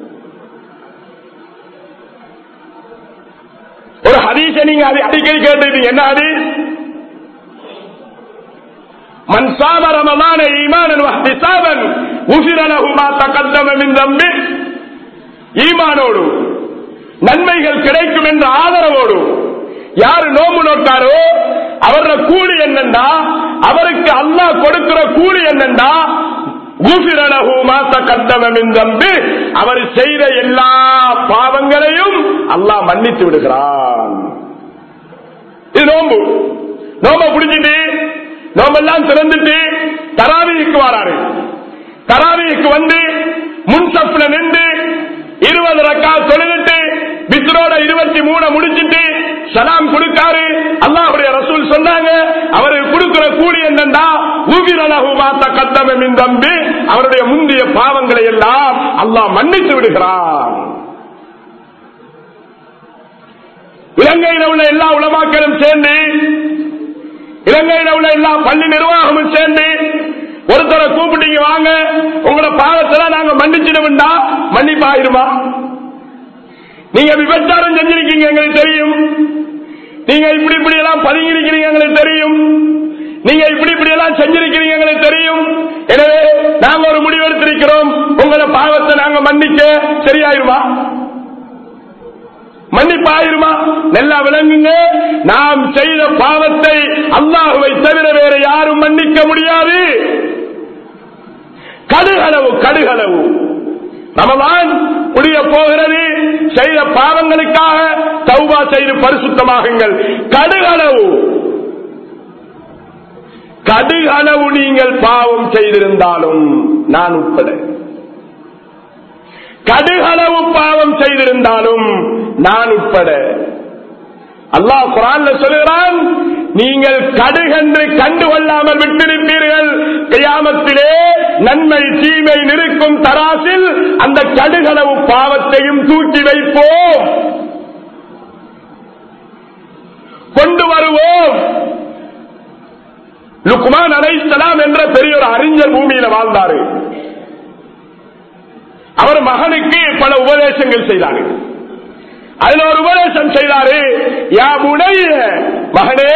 ஒரு ஹதீச நீங்க அடிக்கடி கேட்டிருப்பீங்க என்ன ஹதீஸ் من صام رمضان ايمانا واحتسابا غفر له ما تقدم من ذنبه ஈமானோடு நன்மைகள் கிடைக்கும் என்ற ஆதரவோடு யாரு நோம்பு நோட்டாரோ அவர கூலி என்னண்டா அவருக்கு அல்லாஹ் கொடுக்கிற கூலி என்னண்டா அவர் செய்த எல்லா பாவங்களையும் அல்லாஹ் மன்னித்து விடுகிறான் இது நோம்பு நோம்ப பிடிச்சிட்டு நோம்பெல்லாம் திறந்துட்டு தராவிக்கு வராரு தராவிக்கு வந்து முன்சப்ல நின்று இருபது ரக்கா தொழுதுட்டு பித்ரோட இருபத்தி மூணு முடிச்சிட்டு சலாம் கொடுக்காரு அல்லாஹுடைய ரசூல் சொன்னாங்க அவருக்கு கொடுக்கிற கூலி என்னண்டா ஊகிரலகுமாத்த கத்தமின் தம்பி அவருடைய முந்தைய பாவங்களை எல்லாம் அல்லாஹ் மன்னித்து விடுகிறான் இலங்கையில் உள்ள எல்லா உலமாக்களும் சேர்ந்து இலங்கையில் உள்ள எல்லா பள்ளி நிர்வாகமும் சேர்ந்து ஒருத்தரை கூப்பிட்டீங்க வாங்க உங்களோட பாவத்தை நாங்க மன்னிச்சிடும்டா மன்னிப்பாயிருமா நீங்க விபச்சாரம் செஞ்சிருக்கீங்க எங்களுக்கு தெரியும் நீங்க இப்படி இப்படி எல்லாம் பதுங்கி இருக்கிறீங்க எங்களுக்கு தெரியும் நீங்க இப்படி இப்படி எல்லாம் செஞ்சிருக்கிறீங்க எங்களுக்கு தெரியும் எனவே நாங்க ஒரு முடிவு எடுத்திருக்கிறோம் உங்களோட பாவத்தை நாங்க மன்னிக்க சரியாயிருமா மன்னிப்பாயிருமா நல்லா விளங்குங்க நாம் செய்த பாவத்தை அல்லாஹுவை தவிர வேற யாரும் மன்னிக்க முடியாது கடுகளவு கடுகளவு ரமலான் முடிய போகிறது செய்த பாவங்களுக்காக தௌபா செய்து பரிசுத்தமாகுங்கள் கடுகளவு கடுகளவு நீங்கள் பாவம் செய்திருந்தாலும் நான் உட்பட கடுகளவு பாவம் செய்திருந்தாலும் நான் உட்பட அல்லாஹ் குரான்ல சொல்லுகிறான் நீங்கள் கடுகென்று கண்டுகொள்ளாமல் விட்டிருப்பீர்கள் கியாமத்திலே நன்மை தீமை நிற்கும் தராசில் அந்த கடுகளவு பாவத்தையும் தூக்கி வைப்போம் கொண்டு வருவோம் லுக்மான் அலைசலாம் என்ற பெரிய ஒரு அறிஞர் பூமியில வாழ்ந்தாரு அவர் மகனுக்கு பல உபதேசங்கள் செய்தாரு அதுல ஒரு உபதேசம் செய்தாரு யா உடைய மகனே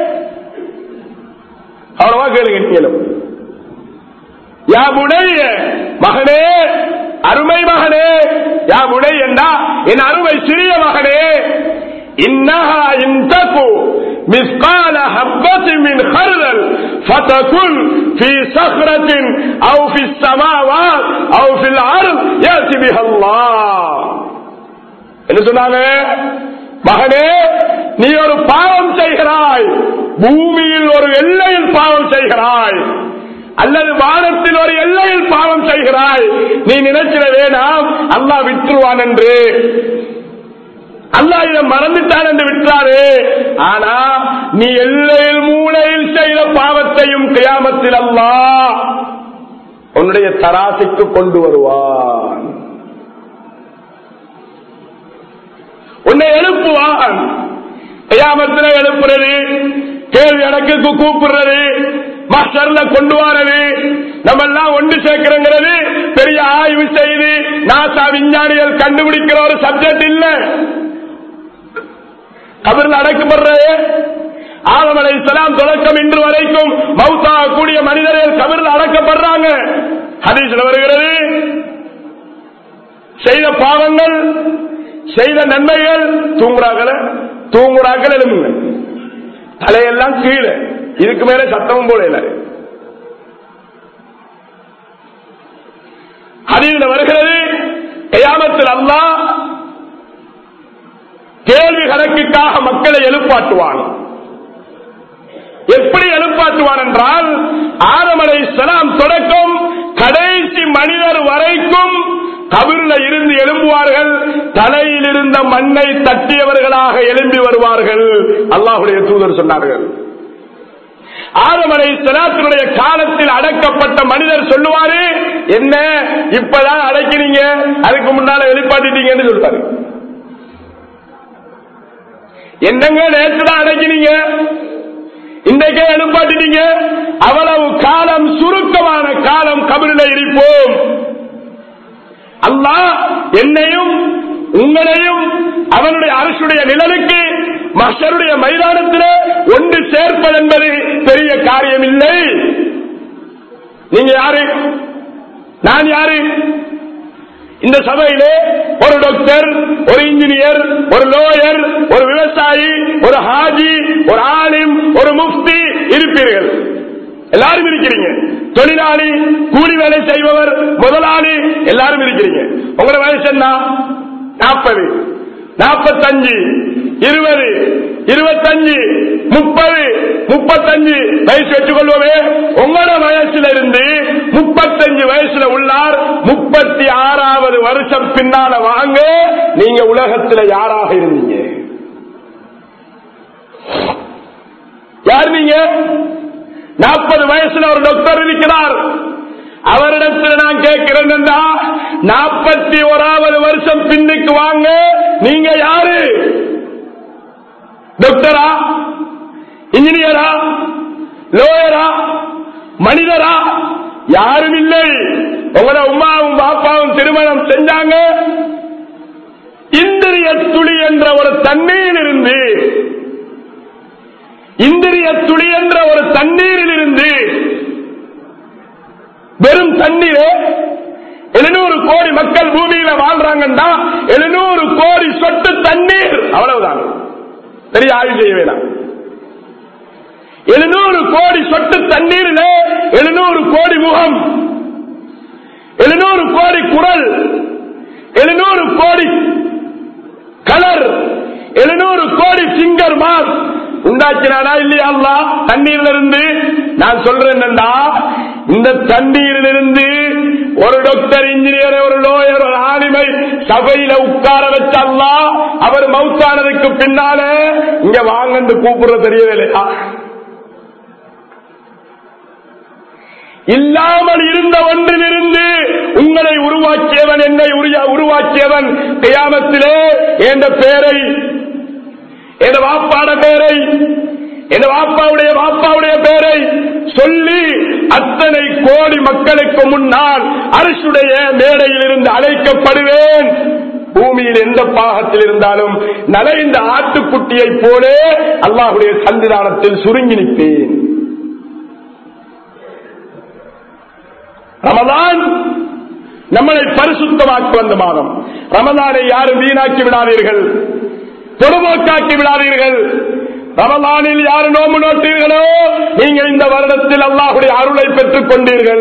அவ்வளவா கேளுங்க நீங்களும் யா உடைய மகனே அருமை மகனே யா உடை என்றா என் அருமை சிறிய மகனே إنها إن تكو مثقال حبة من خردل فتكن في صخرة أو في السماوات أو في الأرض يأتي بها الله என்ன சொன்னாங்க மகனே நீ ஒரு பாவம் செய்கிறாய் பூமியில் ஒரு எல்லையில் பாவம் செய்கிறாய் அல்லது வானத்தில் ஒரு எல்லையில் பாவம் செய்கிறாய் நீ நினைச்சிட வேணாம் அல்லாஹ் விட்டுருவான் என்று அல்லாஹ் இதை மறந்துட்டான் என்று விட்டாரு ஆனா நீ எல்லையில் மூலையில் செய்த பாவத்தையும் கியாமத்தில் அல்லாஹ் உன்னுடைய தராசிக்கு கொண்டு வருவான் உன்னை எழுப்புவான் கியாமத்தில் எழுப்புறது கேள்வி எனக்கு கூப்பிடுறது மாஸ்டர்ல கொண்டு வரது நம்ம எல்லாம் ஒன்று சேர்க்கிறோங்கிறது பெரிய ஆய்வு செய்து நாசா விஞ்ஞானிகள் கண்டுபிடிக்கிற ஒரு சப்ஜெக்ட் இல்ல கபரில் அடக்கப்படுறது ஆதமலை இஸ்லாம் தொடக்கம் இன்று வரைக்கும் மவுத்தாக கூடிய மனிதர்கள் கபரில் அடக்கப்படுறாங்க ஹதீஸ்ல வருகிறது செய்த பாவங்கள் செய்த நன்மைகள் தூங்குறாங்கள தூங்குறாக்கள் எழுப்புங்க தலையெல்லாம் கீழே இதுக்கு மேல சத்தமும் போல இல்லை ஹதீஸ்ல வருகிறது கயாமத்தில் அல்லாஹ் கேள்வி கணக்குக்காக மக்களை எழுப்பாட்டுவான் எப்படி எழுப்பாட்டுவான் என்றால் ஆதமலை சலாம் தொடக்கம் கடைசி மனிதர் வரைக்கும் கபிரில் இருந்து எழும்புவார்கள் தலையில் இருந்த மண்ணை தட்டியவர்களாக எழும்பி வருவார்கள் அல்லாஹுடைய தூதர் சொன்னார்கள் ஆதமலை சலாத்தினுடைய காலத்தில் அடக்கப்பட்ட மனிதர் சொல்லுவாரு என்ன இப்பதான் அடக்கினீங்க அதுக்கு முன்னால வெளிப்பாட்டிட்டீங்கன்னு சொல்றாரு என்னங்க நேற்று தான் அடக்கினீங்க இன்றைக்கே எழுப்பாட்டிட்டீங்க அவ்வளவு காலம் சுருக்கமான காலம் கபிரில இருப்போம் அல்லாஹ் என்னையும் உங்களையும் அவனுடைய அரசுடைய நிழலுக்கு மஷருடைய மைதானத்தில் ஒன்று சேர்ப்பது என்பது பெரிய காரியம் இல்லை நீங்க யாரு நான் யாரு இந்த சபையிலே ஒரு டாக்டர் ஒரு இன்ஜினியர் ஒரு லோயர் ஒரு விவசாயி ஒரு ஹாஜி ஒரு ஆலிம் ஒரு முஃப்தி இருப்பீர்கள் எல்லாரும் இருக்கிறீங்க தொழிலாளி கூலி வேலை செய்பவர் முதலாளி எல்லாரும் இருக்கிறீங்க உங்களோட வயசு என்ன நாற்பது நாற்பத்தஞ்சு இருபது இருபத்தஞ்சு முப்பது முப்பத்தஞ்சு வயசு வச்சுக்கொள்வோமே உங்களோட வயசுல இருந்து முப்பத்தஞ்சு வயசுல உள்ளார் முப்பத்தி ஆறாவது வருஷம் பின்னால வாங்க நீங்க உலகத்துல யாராக இருந்தீங்க யார் நீங்க நாற்பது வயசுல ஒரு டாக்டர் இருக்கிறார் அவரிடத்தில் நான் கேட்கிறேன் நாற்பத்தி ஓராவது வருஷம் பின்னுக்கு வாங்க நீங்க யாரு டாக்டரா இன்ஜினியரா லோயரா மனிதரா யாரும் இல்லை உங்களோட உமாவும் பாப்பாவும் திருமணம் செஞ்சாங்க இந்திரிய துளி என்ற ஒரு தண்ணீரில் இருந்து இந்திரிய துளி என்ற ஒரு தண்ணீரில் இருந்து வெறும் தண்ணீரே எழுநூறு கோடி மக்கள் பூமியில வாழ்றாங்கன்னா எழுநூறு கோடி சொட்டு தண்ணீர் அவ்வளவுதான் பெரிய ஆய்வு செய்ய வேண்டாம் எழுநூறு கோடி சொட்டு தண்ணீரில் எழுநூறு கோடி முகம் எழுநூறு கோடி குரல் எழுநூறு கோடி கலர் எழுநூறு கோடி சிங்கர் மாஸ் உண்டாக்கினானா இல்லையா அல்லா தண்ணீர்ல இருந்து நான் சொல்றேன் என்னண்டா இந்த தண்ணீரில் இருந்து ஒரு டாக்டர் இன்ஜினியர் ஒரு லோயர் ஒரு ஆளுமை சபையில உட்கார வச்சல்லா அவர் மவுத்தானதுக்கு பின்னால இங்க வாங்கன்னு கூப்பிடுற தெரியவில்லையா இல்லாமல் இருந்த ஒன்றிலிருந்து உங்களை உருவாக்கியவன் என்னை உருவாக்கியவன் கியாமத்திலே என்ற பெயரை என் வாப்பாட பேரை என் வாப்பாவுடைய வாப்பாவுடைய பேரை சொல்லி அத்தனை கோடி மக்களுக்கு முன்னால் அரசுடைய மேடையில் இருந்து அழைக்கப்படுவேன் பூமியில் எந்த பாகத்தில் இருந்தாலும் நலைந்த ஆட்டுக்குட்டியை போலே அல்லாஹுடைய சந்திதானத்தில் சுருங்கி நிற்பேன் ரமதான் நம்மளை பரிசுத்தமாக்கி வந்த மாதம் ரமதானை யாரும் வீணாக்கி விடாதீர்கள் பொதுமோக்காக்கி விடாதீர்கள் ரமலானில் யாரு நோம்பு நோட்டீர்களோ நீங்கள் இந்த வருடத்தில் அல்லாஹுடைய அருளை பெற்றுக் கொண்டீர்கள்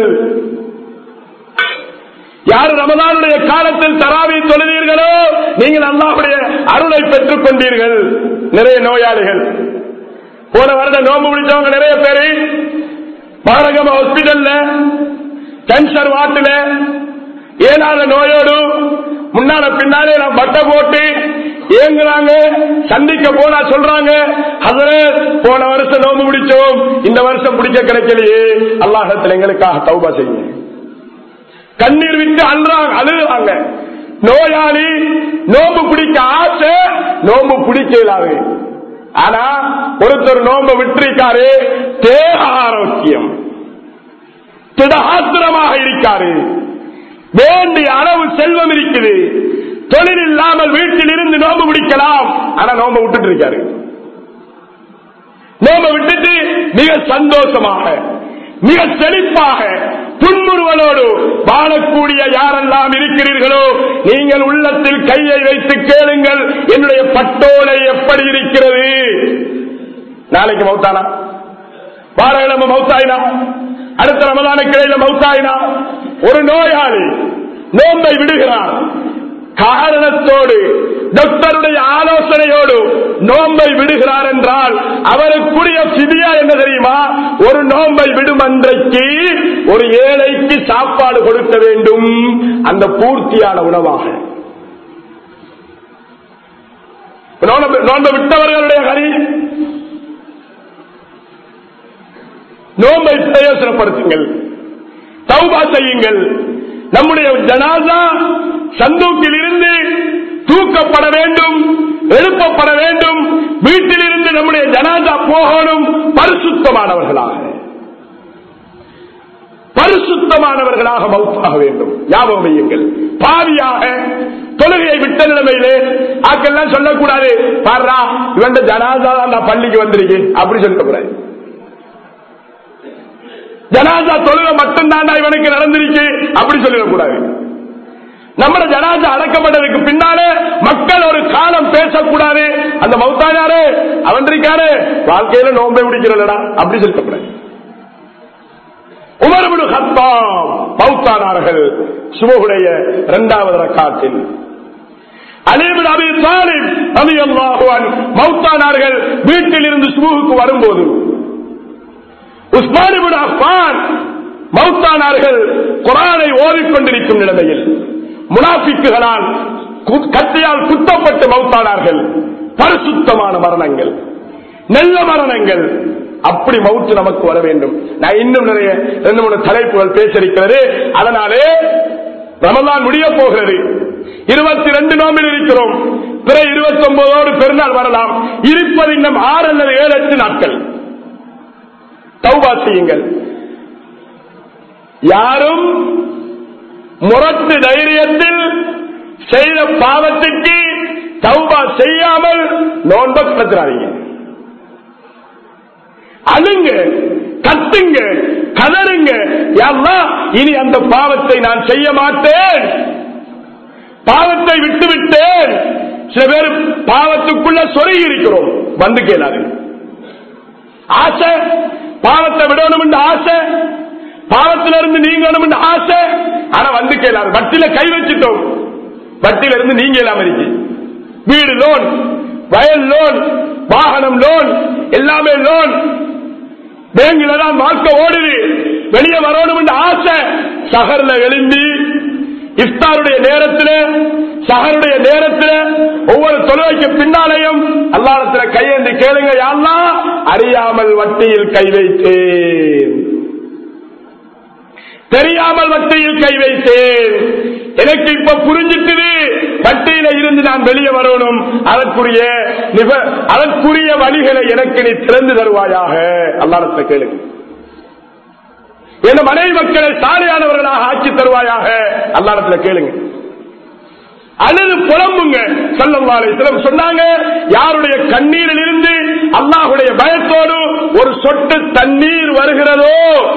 யார் ரமதானுடைய காலத்தில் தராவி தொழுதீர்களோ நீங்கள் அல்லாஹுடைய அருளை பெற்றுக் கொண்டீர்கள் நிறைய நோயாளிகள் போன வருடம் நோம்பு முடிச்சவங்க நிறைய பேரு பாரகம ஹாஸ்பிட்டல்ல கேன்சர் வார்டுல ஏனாத நோயோடு முன்னால பின்னாலே நான் பட்டை போட்டு ஏங்குறாங்க சந்திக்க போனா சொல்றாங்க அதுல போன வருஷம் நோம்பு பிடிச்சோம் இந்த வருஷம் பிடிக்க கிடைக்கலையே அல்லாஹத்தில் எங்களுக்காக தௌபா செய்யுங்க கண்ணீர் விட்டு அழுறாங்க அழுகுறாங்க நோயாளி நோம்பு பிடிக்க ஆசை நோம்பு பிடிக்க இயலாது ஆனா ஒருத்தர் நோம்பு விட்டிருக்காரு தேக ஆரோக்கியம் திடகாத்திரமாக இருக்காரு வேண்டிய அளவு செல்வம் இருக்குது தொழில் இல்லாமல் வீட்டில் இருந்து நோம்பு பிடிக்கலாம் ஆனா நோம்பு விட்டுட்டு இருக்காரு நோம்பு விட்டுட்டு மிக சந்தோஷமாக மிக செழிப்பாக புன்முறுவலோடு வாழக்கூடிய யாரெல்லாம் இருக்கிறீர்களோ நீங்கள் உள்ளத்தில் கையை வைத்து கேளுங்கள் என்னுடைய பட்டோலை எப்படி இருக்கிறது நாளைக்கு மௌத்தானா வாரகிழமை மௌத்தாயினா அடுத்த ரமதான கிளையில மௌத்தாயினா ஒரு நோயாளி நோம்பை விடுகிறார் காரணத்தோடு டாக்டருடைய ஆலோசனையோடு நோம்பை விடுகிறார் என்றால் அவருக்குரிய சிதியா என்ன தெரியுமா ஒரு நோம்பை விடும் அன்றைக்கு ஒரு ஏழைக்கு சாப்பாடு கொடுக்க வேண்டும் அந்த பூர்த்தியான உணவாக நோன்பு நோன்பு விட்டவர்களுடைய கறி நோம்பை பிரயோசனப்படுத்துங்கள் தௌபா செய்யுங்கள் நம்முடைய ஜனாசா சந்தூக்கில் இருந்து தூக்கப்பட வேண்டும் எழுப்பப்பட வேண்டும் வீட்டிலிருந்து நம்முடைய ஜனாசா போகணும் பரிசுத்தமானவர்களாக பரிசுத்தமானவர்களாக மௌத்தாக வேண்டும் ஞாபகம் வையுங்கள் பாவியாக தொழுகையை விட்ட நிலைமையிலே ஆக்கெல்லாம் சொல்லக்கூடாது பாடுறா இவன் ஜனாசா தான் பள்ளிக்கு வந்திருக்கு அப்படி சொல்லக்கூடாது ஜனாசா தொழுகை மட்டும்தான் இவனுக்கு நடந்திருக்கு அப்படி சொல்லிடக்கூடாது நம்ம ஜனாசா அடக்கப்பட்டதுக்கு பின்னாலே மக்கள் ஒரு காலம் பேசக்கூடாது அந்த மௌத்தானாரு அவன் இருக்காரு வாழ்க்கையில நோம்பை முடிக்கிறடா அப்படி சொல்லக்கூடாது உமர்பிடு ஹத்தாம் மௌத்தானார்கள் சுபகுடைய இரண்டாவது ரக்காத்தில் அலிபின் அபி தாலிப் அலி அல்லாஹுவான் மௌத்தானார்கள் வீட்டில் இருந்து சுபுகுக்கு வரும்போது உஸ்மானிபின் அஃபான் மௌத்தானார்கள் குரானை ஓதிக்கொண்டிருக்கும் நிலைமையில் முனாபிக்குகளால் கத்தியால் குத்தப்பட்டு மௌத்தானார்கள் பரிசுத்தமான மரணங்கள் நல்ல மரணங்கள் அப்படி மவுத்து நமக்கு வர வேண்டும் நான் இன்னும் நிறைய ரெண்டு மூணு தலைப்புகள் பேசிருக்கிறது அதனாலே ரமலான் முடிய போகிறது இருபத்தி ரெண்டு நோம்பில் இருக்கிறோம் பிற இருபத்தி ஒன்பதோடு பெருநாள் வரலாம் இருப்பது இன்னும் ஆறு அல்லது ஏழு எட்டு நாட்கள் தௌபா செய்யுங்கள் யாரும் முரட்டு தைரியத்தில் செய்த பாவத்துக்கு தௌபா செய்யாமல் நோன்ப கிடத்துறாதீங்க அழுங்க கத்துங்க கதறுங்க யாருன்னா இனி அந்த பாவத்தை நான் செய்ய மாட்டேன் பாவத்தை விட்டுவிட்டேன் சில பேர் பாவத்துக்குள்ள சொருகி இருக்கிறோம் வந்து கேளாது ஆசை பாவத்தை விடணும் என்று ஆசை பாவத்திலிருந்து நீங்கணும் என்று ஆசை ஆனா வந்து கேளாது வட்டில கை வச்சுட்டோம் வட்டில இருந்து நீங்க இல்லாம இருக்கு வீடு லோன் வயல் லோன் வாகனம் லோன் எல்லாமே லோன் பேங்கில தான் வாழ்க்கை ஓடுது வெளியே வரணும் என்று ஆசை சகர்ல எழும்பி இஃப்தாருடைய நேரத்தில் சகருடைய நேரத்தில் ஒவ்வொரு தொழுகைக்கு பின்னாலேயும் அல்லாடத்துல கையேந்தி கேளுங்க யாரெல்லாம் அறியாமல் வட்டியில் கை வைத்தேன் தெரியாமல் வட்டியில் கை வைத்தேன் எனக்கு இப்ப புரிஞ்சிட்டுது வட்டியில நிலையில இருந்து நான் வெளியே வரணும் அதற்குரிய நிப- அதற்குரிய வழிகளை எனக்கு நீ திறந்து தருவாயாக அல்லாடத்தை கேளுங்க என் மனைவி மக்களை சாலையானவர்களாக ஆக்கி தருவாயாக அல்லாடத்துல கேளுங்க அழுது புலம்புங்க சல்லல்லாஹு சிலம் சொன்னாங்க யாருடைய கண்ணீரில் இருந்து அல்லாஹுடைய பயத்தோடு ஒரு சொட்டு தண்ணீர் வருகிறதோ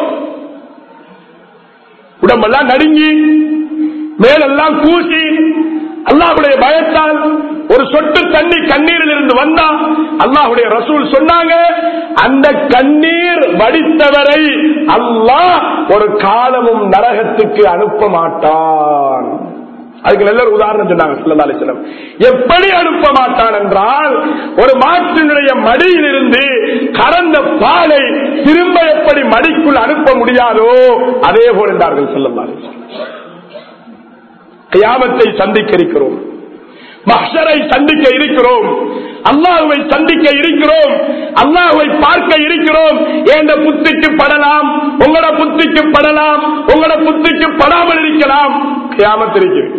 உடம்பெல்லாம் நடுங்கி மேலெல்லாம் கூசி அல்லாஹுடைய பயத்தால் ஒரு சொட்டு தண்ணி கண்ணீரில் இருந்து வந்தா அல்லாஹுடைய ரசூல் சொன்னாங்க அந்த கண்ணீர் வடித்தவரை அல்லாஹ் ஒரு காலமும் நரகத்துக்கு அனுப்ப மாட்டான் அதுக்கு நல்ல ஒரு உதாரணம் சொன்னாங்க ஸல்லல்லாஹு அலைஹி வஸல்லம். எப்படி அனுப்ப மாட்டான் என்றால் ஒரு மாற்றினுடைய மடியில் இருந்து கறந்த பாலை திரும்ப எப்படி மடிக்குள் அனுப்ப முடியாதோ அதே போல் என்றார்கள் ஸல்லல்லாஹு அலைஹி வஸல்லம். கியாமத்தை சந்திக்க இருக்கிறோம் மஹ்ஷரை சந்திக்க இருக்கிறோம் அல்லாஹுவை சந்திக்க இருக்கிறோம் அல்லாஹுவை பார்க்க இருக்கிறோம் என்ற புத்திக்கு படலாம் உங்களோட புத்திக்கு படலாம் உங்களோட புத்திக்கு படாமல் இருக்கலாம் கியாமத் இருக்கிறது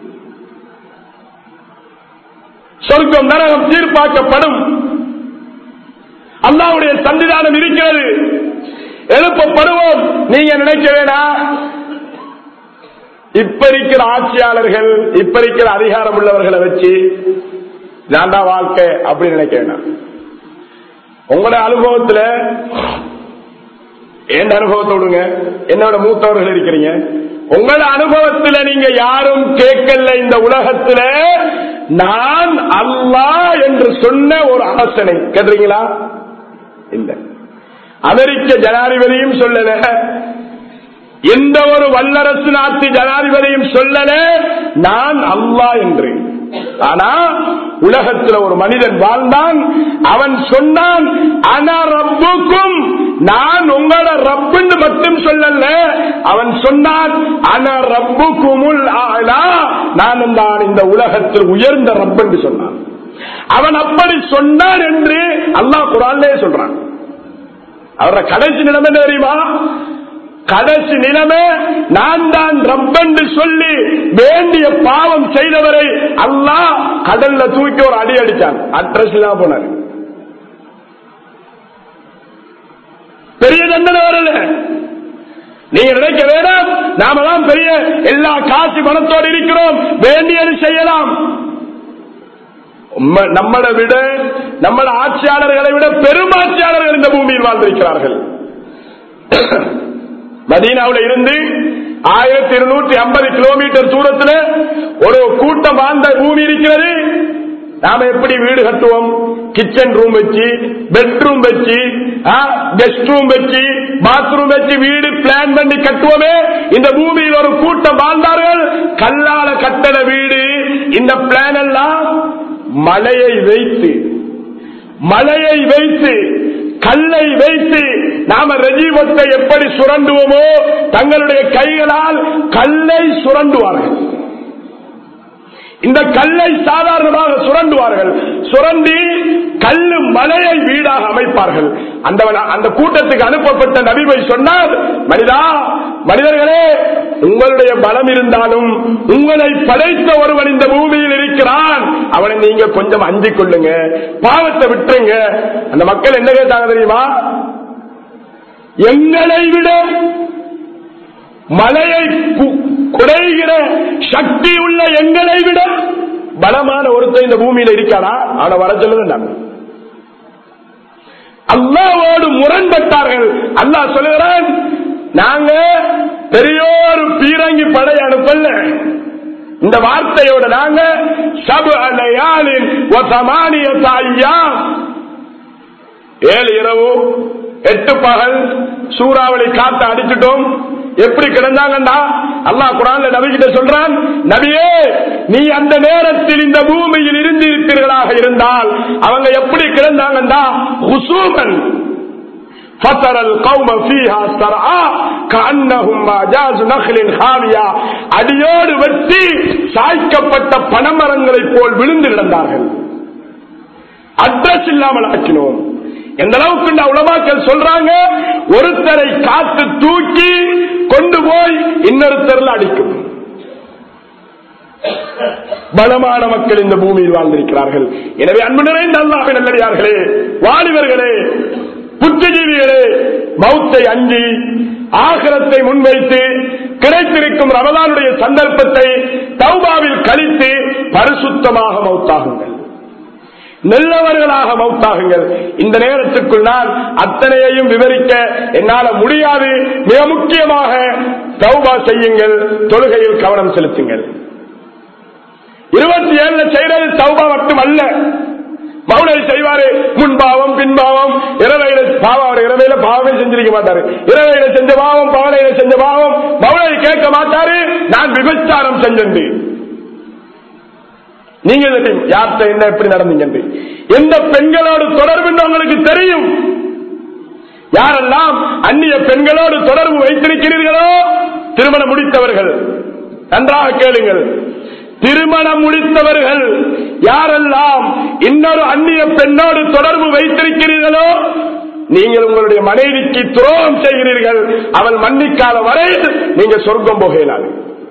சொர்க்கம் நரகம் தீர்ப்பாக்கப்படும் அல்லாவுடைய சன்னிதானம் இருக்கிறது எழுப்பப்படுவோம் நீங்க நினைக்க வேணாம் இப்ப இருக்கிற ஆட்சியாளர்கள் இப்ப இருக்கிற அதிகாரம் உள்ளவர்களை வச்சு தாண்டா வாழ்க்கை அப்படின்னு நினைக்க வேணாம் உங்களோட அனுபவத்துல எந்த அனுபவத்தை விடுங்க என்னோட மூத்தவர்கள் இருக்கிறீங்க உங்களோட அனுபவத்துல நீங்க யாரும் கேட்கல இந்த உலகத்துல நான் அல்லாஹ் என்று சொன்ன ஒரு ஆசனை கேட்டீங்களா இல்ல அமெரிக்க ஜனாதிபதியும் சொல்லல எந்த ஒரு வல்லரசு நாட்டு ஜனாதிபதியும் சொல்லல நான் அல்லாஹ் என்று ஆனா உலகத்தில் ஒரு மனிதன் வாழ்ந்தான் அவன் சொன்னான் அனா ரப்புக்கும் நான் உங்களோட ரப்புன்னு மட்டும் சொல்லல அவன் சொன்னான் அன ரப்புக்குமுல் ஆலா நான் தான் இந்த உலகத்தில் உயர்ந்த ரப் என்று சொன்னான் அவன் அப்படி சொன்னான் என்று அல்லாஹ் குரான்லே சொல்றான் அவர கடைசி நிலைமை என்ன தெரியுமா கடைசி நிலைமை நான் தான் ரப்பென்று சொல்லி வேண்டிய பாவம் செய்தவரை அல்லாஹ் கடல்ல தூக்கி ஒரு அடி அடிச்சான் அட்ரஸ் இல்லாம போனார் பெரிய தண்டனை வரல நீங்க நினைக்க வேண்டாம் நாம தான் பெரிய எல்லா காசு பணத்தோடு இருக்கிறோம் வேண்டியது செய்யலாம் உம்ம- நம்மளை விட நம்மள ஆட்சியாளர்களை விட பெருமாட்சியாளர்கள் இந்த பூமியில் வாழ்ந்திருக்கிறார்கள் மதீனாவுல இருந்து ஆயிரத்தி இருநூற்றி ஐம்பது கிலோமீட்டர் தூரத்துல ஒரு கூட்டம் வாழ்ந்த பூமி இருக்கிறது நாம எப்படி வீடு கட்டுவோம் கிச்சன் ரூம் வச்சு பெட்ரூம் வச்சு கெஸ்ட் ரூம் வச்சு பாத்ரூம் வச்சு வீடு பிளான் பண்ணி கட்டுவோமே இந்த பூமியில் ஒரு கூட்டம் வாழ்ந்தார்கள் கல்லால கட்டட வீடு இந்த பிளான் எல்லாம் மலையை வைத்து மலையை வைத்து கல்லை வைத்து நாம ரஜீவத்தை எப்படி சுரண்டுவோமோ தங்களுடைய கைகளால் கல்லை சுரண்டுவார்கள் இந்த கல்லை சாதாரணமாக சுரண்டுவார்கள் சுரண்டி கல்லு மலையை வீடாக அமைப்பார்கள் அந்த அந்த கூட்டத்துக்கு அனுப்பப்பட்ட நபிவை சொன்னார் மனிதா மனிதர்களே உங்களுடைய பலம் இருந்தாலும் உங்களை படைத்த ஒருவன் இந்த பூமியில் இருக்கிறான் அவனை நீங்க கொஞ்சம் அஞ்சிக் கொள்ளுங்க பாவத்தை விட்டுருங்க அந்த மக்கள் என்ன கேட்டாங்க தெரியுமா எங்களை விட மலையை கு- குடைகிற சக்தி உள்ள எங்களை விட பலமான ஒருத்தர் இந்த பூமியில இருக்கானா அவனை வர சொல்லுது நாங்க அல்லாவோடு முரண்பட்டார்கள் அல்லாஹ் சொல்லுகிறான் நாங்க பெரியோரு பீரங்கி படை அனுப்பல இந்த வார்த்தையோட நாங்க சபு அலையாளின் ஐயா ஏழு இரவு எட்டு பகல் சூறாவளி காத்த அடிச்சிட்டோம் எப்படி கிடந்தாங்கண்டா அல்லாஹ் குரான்ல நபிகிட்ட சொல்றான் நபியே நீ அந்த நேரத்தில் இந்த பூமியில் இருந்து இருப்பீர்களாக இருந்தால் அவங்க எப்படி கிடந்தாங்கண்டா ஹுசூமன் فترى القوم فيها سرعا كأنهم أعجاز نخل خاوية அடியோடு வெட்டி சாய்க்கப்பட்ட பனமரங்களைப் போல் விழுந்து கிடந்தார்கள் அட்ரஸ் இல்லாமல் ஆக்கினோம் எந்த அளவுக்கு இந்த உலமாக்கள் சொல்றாங்க ஒருத்தரை காத்து தூக்கி கொண்டு போய் இன்னொருத்தர்ல அடிக்கும் பலமான மக்கள் இந்த பூமியில் வாழ்ந்திருக்கிறார்கள் எனவே அன்பு நிறைந்த அல்லாஹ் நல்லடியார்களே வாலிபர்களே புத்திஜீவிகளே மௌத்தை அஞ்சி ஆகரத்தை முன்வைத்து கிடைத்திருக்கும் ரமதானுடைய சந்தர்ப்பத்தை தௌபாவில் கழித்து பரிசுத்தமாக மௌத்தாகுங்கள் நல்லவர்களாக மௌத்தாகுங்கள் இந்த நேரத்துக்குள் நான் அத்தனையையும் விவரிக்க என்னால முடியாது மிக முக்கியமாக தௌபா செய்யுங்கள் தொழுகையில் கவனம் செலுத்துங்கள் இருபத்தி ஏழுல செய்யறது தௌபா மட்டும் அல்ல மௌனை செய்வாரு முன்பாவம் பின்பாவம் இரவையில பாவம் அவர் இரவையில பாவமே செஞ்சிருக்க மாட்டாரு இரவையில செஞ்ச பாவம் பவனையில செஞ்ச பாவம் மௌனை கேட்க மாட்டாரு நான் விபச்சாரம் செஞ்சேன் நீங்க தெரியும் யார்கிட்ட என்ன எப்படி நடந்தீங்க எந்த பெண்களோடு தொடர்பு உங்களுக்கு தெரியும் யாரெல்லாம் அந்நிய பெண்களோடு தொடர்பு வைத்திருக்கிறீர்களோ திருமணம் முடித்தவர்கள் நன்றாக கேளுங்கள் திருமணம் முடித்தவர்கள் யாரெல்லாம் இன்னொரு அந்நிய பெண்ணோடு தொடர்பு வைத்திருக்கிறீர்களோ நீங்கள் உங்களுடைய மனைவிக்கு துரோகம் செய்கிறீர்கள் அவள் மன்னிக்காத வரை நீங்க சொர்க்கம் போகலாது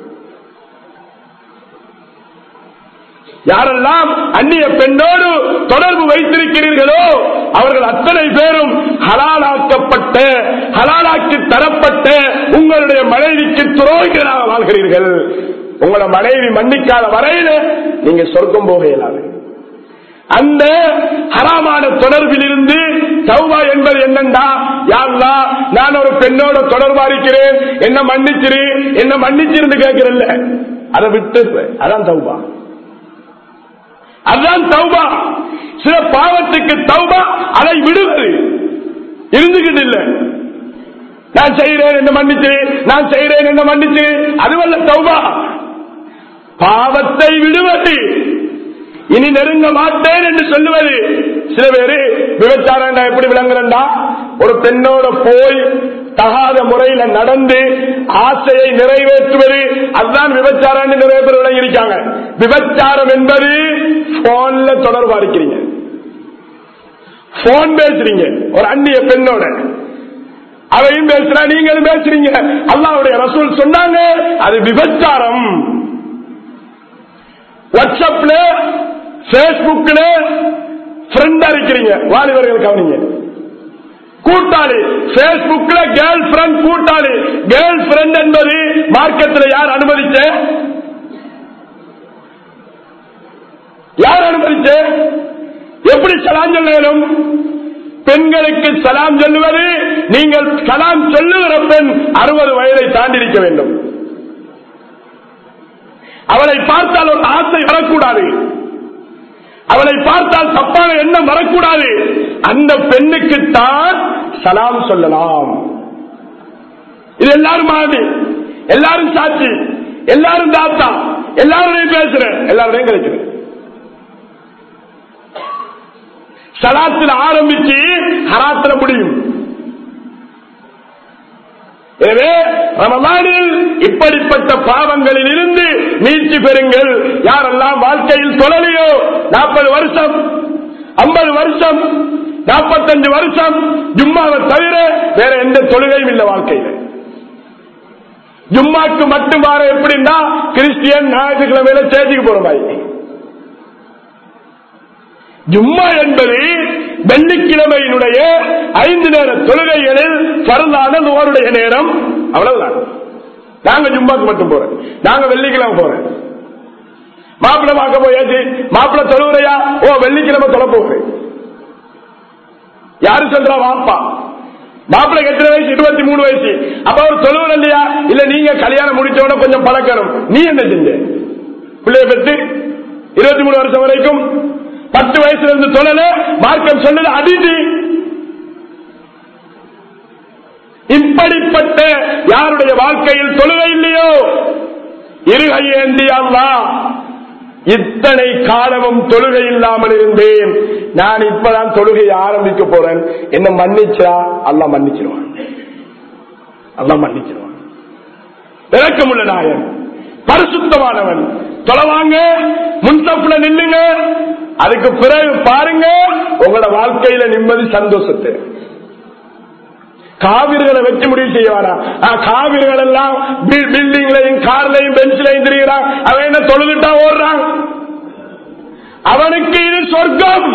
யாரெல்லாம் அந்நிய பெண்ணோடு தொடர்பு வைத்திருக்கிறீர்களோ அவர்கள் அத்தனை பேரும் ஹலாலாக்கப்பட்ட ஹலாலாக்கி தரப்பட்ட உங்களுடைய மனைவிக்கு துரோகிகளாக வாழ்கிறீர்கள் உங்களை மனைவி மன்னிக்காத வரையில நீங்க சொர்க்கம் போக இயலாது அந்த ஹராமான தொடர்பில் இருந்து சௌபா என்பது என்னண்டா யாருலா நான் ஒரு பெண்ணோட தொடர்பா இருக்கிறேன் என்ன மன்னிச்சிரு என்ன மன்னிச்சிருந்து கேட்கிறல்ல அதை விட்டு அதான் சௌபா அதுதான் தௌபா சில பாவத்துக்கு தௌபா அதை விடுவது இருந்துகிட்டு இல்லை நான் செய்கிறேன் என்ன மன்னிச்சு நான் செய்கிறேன் என்ன மன்னிச்சு அதுவல்ல தௌபா பாவத்தை விடுவது இனி நெருங்க மாட்டேன் என்று சொல்லுவது சில பேரு விபச்சாரம் எப்படி விளங்குறா ஒரு பெண்ணோட போய் தகாத முறையில நடந்து ஆசையை நிறைவேற்றுவது அதுதான் விபச்சாரம் நிறைய பேர் விளங்கியிருக்காங்க விபச்சாரம் என்பது போன்ல தொடர்பா இருக்கிறீங்க போன் பேசுறீங்க ஒரு அந்நிய பெண்ணோட அதையும் பேசுறா நீங்களும் பேசுறீங்க அல்லாவுடைய ரசூல் சொன்னாங்க அது விபச்சாரம் வாட்ஸ்அப்ல பேஸ்புக்ல ஃப்ரெண்டா இருக்கிறீங்க வாலிபர்கள் கவனிங்க கூட்டாளி பேஸ்புக்ல கேர்ள் ஃபிரெண்ட் கூட்டாளி கேர்ள் ஃபிரெண்ட் என்பது மார்க்கத்தில் யார் அனுமதிச்ச யார் அனுமதிச்ச எப்படி சலாம் சொல்லும் பெண்களுக்கு சலாம் சொல்லுவது நீங்கள் சலாம் சொல்லுகிற பெண் அறுபது வயதை தாண்டி இருக்க வேண்டும் அவளை பார்த்தால் ஒரு ஆசை வரக்கூடாது அவளை பார்த்தால் தப்பான எண்ணம் வரக்கூடாது அந்த பெண்ணுக்கு தான் சலாம் சொல்லலாம் இது எல்லாரும் மாதிரி எல்லாரும் சாட்சி எல்லாரும் தாத்தா எல்லாருடையும் பேசுறேன் எல்லாருடையும் கிடைக்கிறேன் சலாத்தில் ஆரம்பிச்சு ஹராத்துல முடியும் எனவே ரமலானில் இப்படிப்பட்ட பாவங்களில் இருந்து மீட்சி பெறுங்கள் யாரெல்லாம் வாழ்க்கையில் தொழலையோ நாற்பது வருஷம் ஐம்பது வருஷம் நாற்பத்தஞ்சு வருஷம் ஜும்மாவை தவிர வேற எந்த தொழுகையும் இல்லை வாழ்க்கையில் ஜும்மாக்கு மட்டும் வார எப்படின்னா கிறிஸ்டியன் ஞாயிற்றுக்கிழமையில சேர்த்துக்கு போற மாதிரி ஜும்மா என்பது வெள்ளிக்கிழமையினுடைய ஐந்து நேர தொழுகைகளில் பரந்தான நுகருடைய நேரம் அவ்வளவுதான் நாங்க ஜும்மாக்கு மட்டும் போறோம் நாங்க வெள்ளிக்கிழமை போறேன் மாப்பிள்ளை பார்க்க போயாச்சு மாப்பிள்ளை தொழுவுறையா ஓ வெள்ளிக்கிழமை தொலை போகிறேன் யாரு சொல்றா வாப்பா மாப்பிள்ளை எத்தனை வயசு இருபத்தி மூணு வயசு அப்ப அவர் தொழுவர் இல்லையா இல்ல நீங்க கல்யாணம் முடிச்சோட கொஞ்சம் பழக்கணும் நீ என்ன செஞ்ச பிள்ளைய பெற்று இருபத்தி மூணு வருஷம் வரைக்கும் பத்து வயசுல இருந்து தொழல மார்க்கம் சொன்னது அதிதி இப்படிப்பட்ட யாருடைய வாழ்க்கையில் தொழுகை இல்லையோ இருகையேந்தி அல்லா இத்தனை காலமும் தொழுகை இல்லாமல் இருந்தேன் நான் இப்பதான் தொழுகையை ஆரம்பிக்க போறேன் என்ன மன்னிச்சா அல்லா மன்னிச்சிருவான் அல்லா மன்னிச்சிருவான் இறக்கமுள்ள நாயன் பரிசுத்தமானவன் தொலைவாங்க முன்சப்புல நில்லுங்க அதுக்கு பிறகு பாருங்க உங்களோட வாழ்க்கையில நிம்மதி சந்தோஷத்தை காவிர்களை வச்சு முடிவு செய்ய வேணாம் காவிர்கள் எல்லாம் பில்டிங்லையும் கார்ல கார்லையும் பென்சிலையும் திரிகிறான் அவன் என்ன தொழுதுட்டா ஓடுறான் அவனுக்கு இது சொர்க்கம்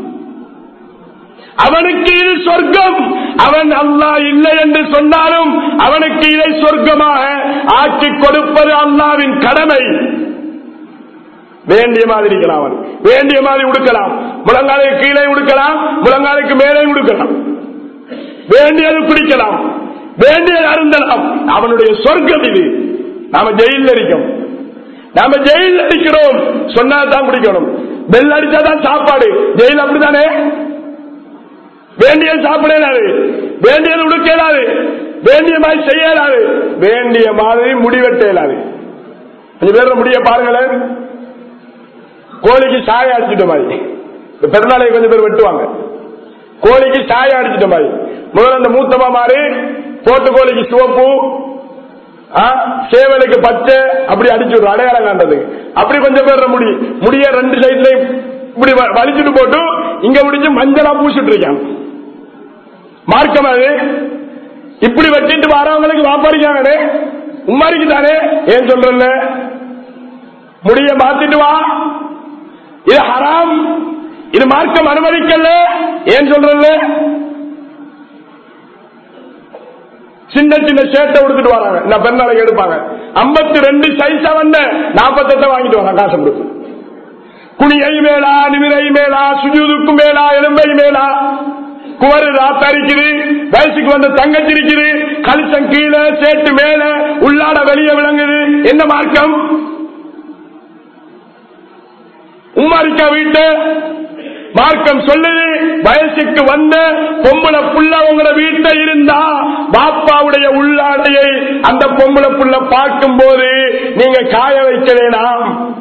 அவனுக்கு இது சொர்க்கம் அவன் அல்லாஹ் இல்லை என்று சொன்னாலும் அவனுக்கு இதை சொர்க்கமாக ஆக்கி கொடுப்பது அல்லாவின் கடமை வேண்டிய மாதிரி இருக்கலாம் அவன் வேண்டிய மாதிரி உடுக்கலாம் முழங்காலுக்கு கீழே உடுக்கலாம் முழங்காலுக்கு மேலே உடுக்கலாம் வேண்டியது குடிக்கலாம் வேண்டியது அருந்தலாம் அவனுடைய சொர்க்கம் இது நாம ஜெயில இருக்கோம் நாம ஜெயில இருக்கிறோம் சொன்னா தான் குடிக்கணும் பெல் அடிச்சாதான் சாப்பாடு ஜெயில் அப்படித்தானே வேண்டியது சாப்பிடலாது வேண்டியது உடுக்க இயலாது வேண்டிய மாதிரி செய்ய இயலாது வேண்டிய மாதிரி முடிவெட்ட இயலாது கொஞ்சம் பேர் முடிய பாருங்களேன் கோழிக்கு சாய அடிச்சிட்ட மாதிரி இந்த பெருநாளை கொஞ்சம் பேர் வெட்டுவாங்க கோழிக்கு சாய அடிச்சிட்ட மாதிரி முதல்ல அந்த மூத்தமா மாதிரி போட்டு கோழிக்கு சிவப்பு ஆ, சேவலுக்கு பச்சை அப்படி அடிச்சு விடுறோம் அடையாளம் காண்டது அப்படி கொஞ்சம் பேர் முடி முடிய ரெண்டு சைட்லயும் இப்படி வ- வலிச்சுட்டு போட்டு இங்க முடிஞ்சு மஞ்சளா பூசிட்டு இருக்கான் மார்க்கம் அது இப்படி வச்சிட்டு வரவங்களுக்கு வாப்பறிக்காங்களே உம்மாரிக்கு தானே ஏன் சொல்றல முடிய மாத்திட்டு வா இது ஹராம் இது மார்க்கம் அனுமதிக்கல ஏன் சொல்றல சின்ன சின்ன ஷர்ட்டை கொடுத்துட்டு வராங்க இந்த பெருநாளைக்கு எடுப்பாங்க ஐம்பத்தி ரெண்டு சைஸா வந்த நாற்பத்தெட்ட வாங்கிட்டு வராங்க காசு கொடுத்து குனியை மேலா நிமிரை மேலா சுஜூதுக்கு மேலா எலும்பை மேலா குவரு ராத்தரிக்குது வயசுக்கு வந்த தங்கச்சி இருக்குது கலிசம் கீழே சேட்டு மேல உள்ளாட வெளியே விளங்குது என்ன மார்க்கம் உம்மாரிக்கா வீட்டு மார்க்கம் சொல்லுது வயசுக்கு வந்த பொம்பளை புள்ள உங்களோட வீட்டை இருந்தா பாப்பாவுடைய உள்ளாடையை அந்த பொம்பளை புள்ள பார்க்கும் போது நீங்க காய வைக்க வேணாம்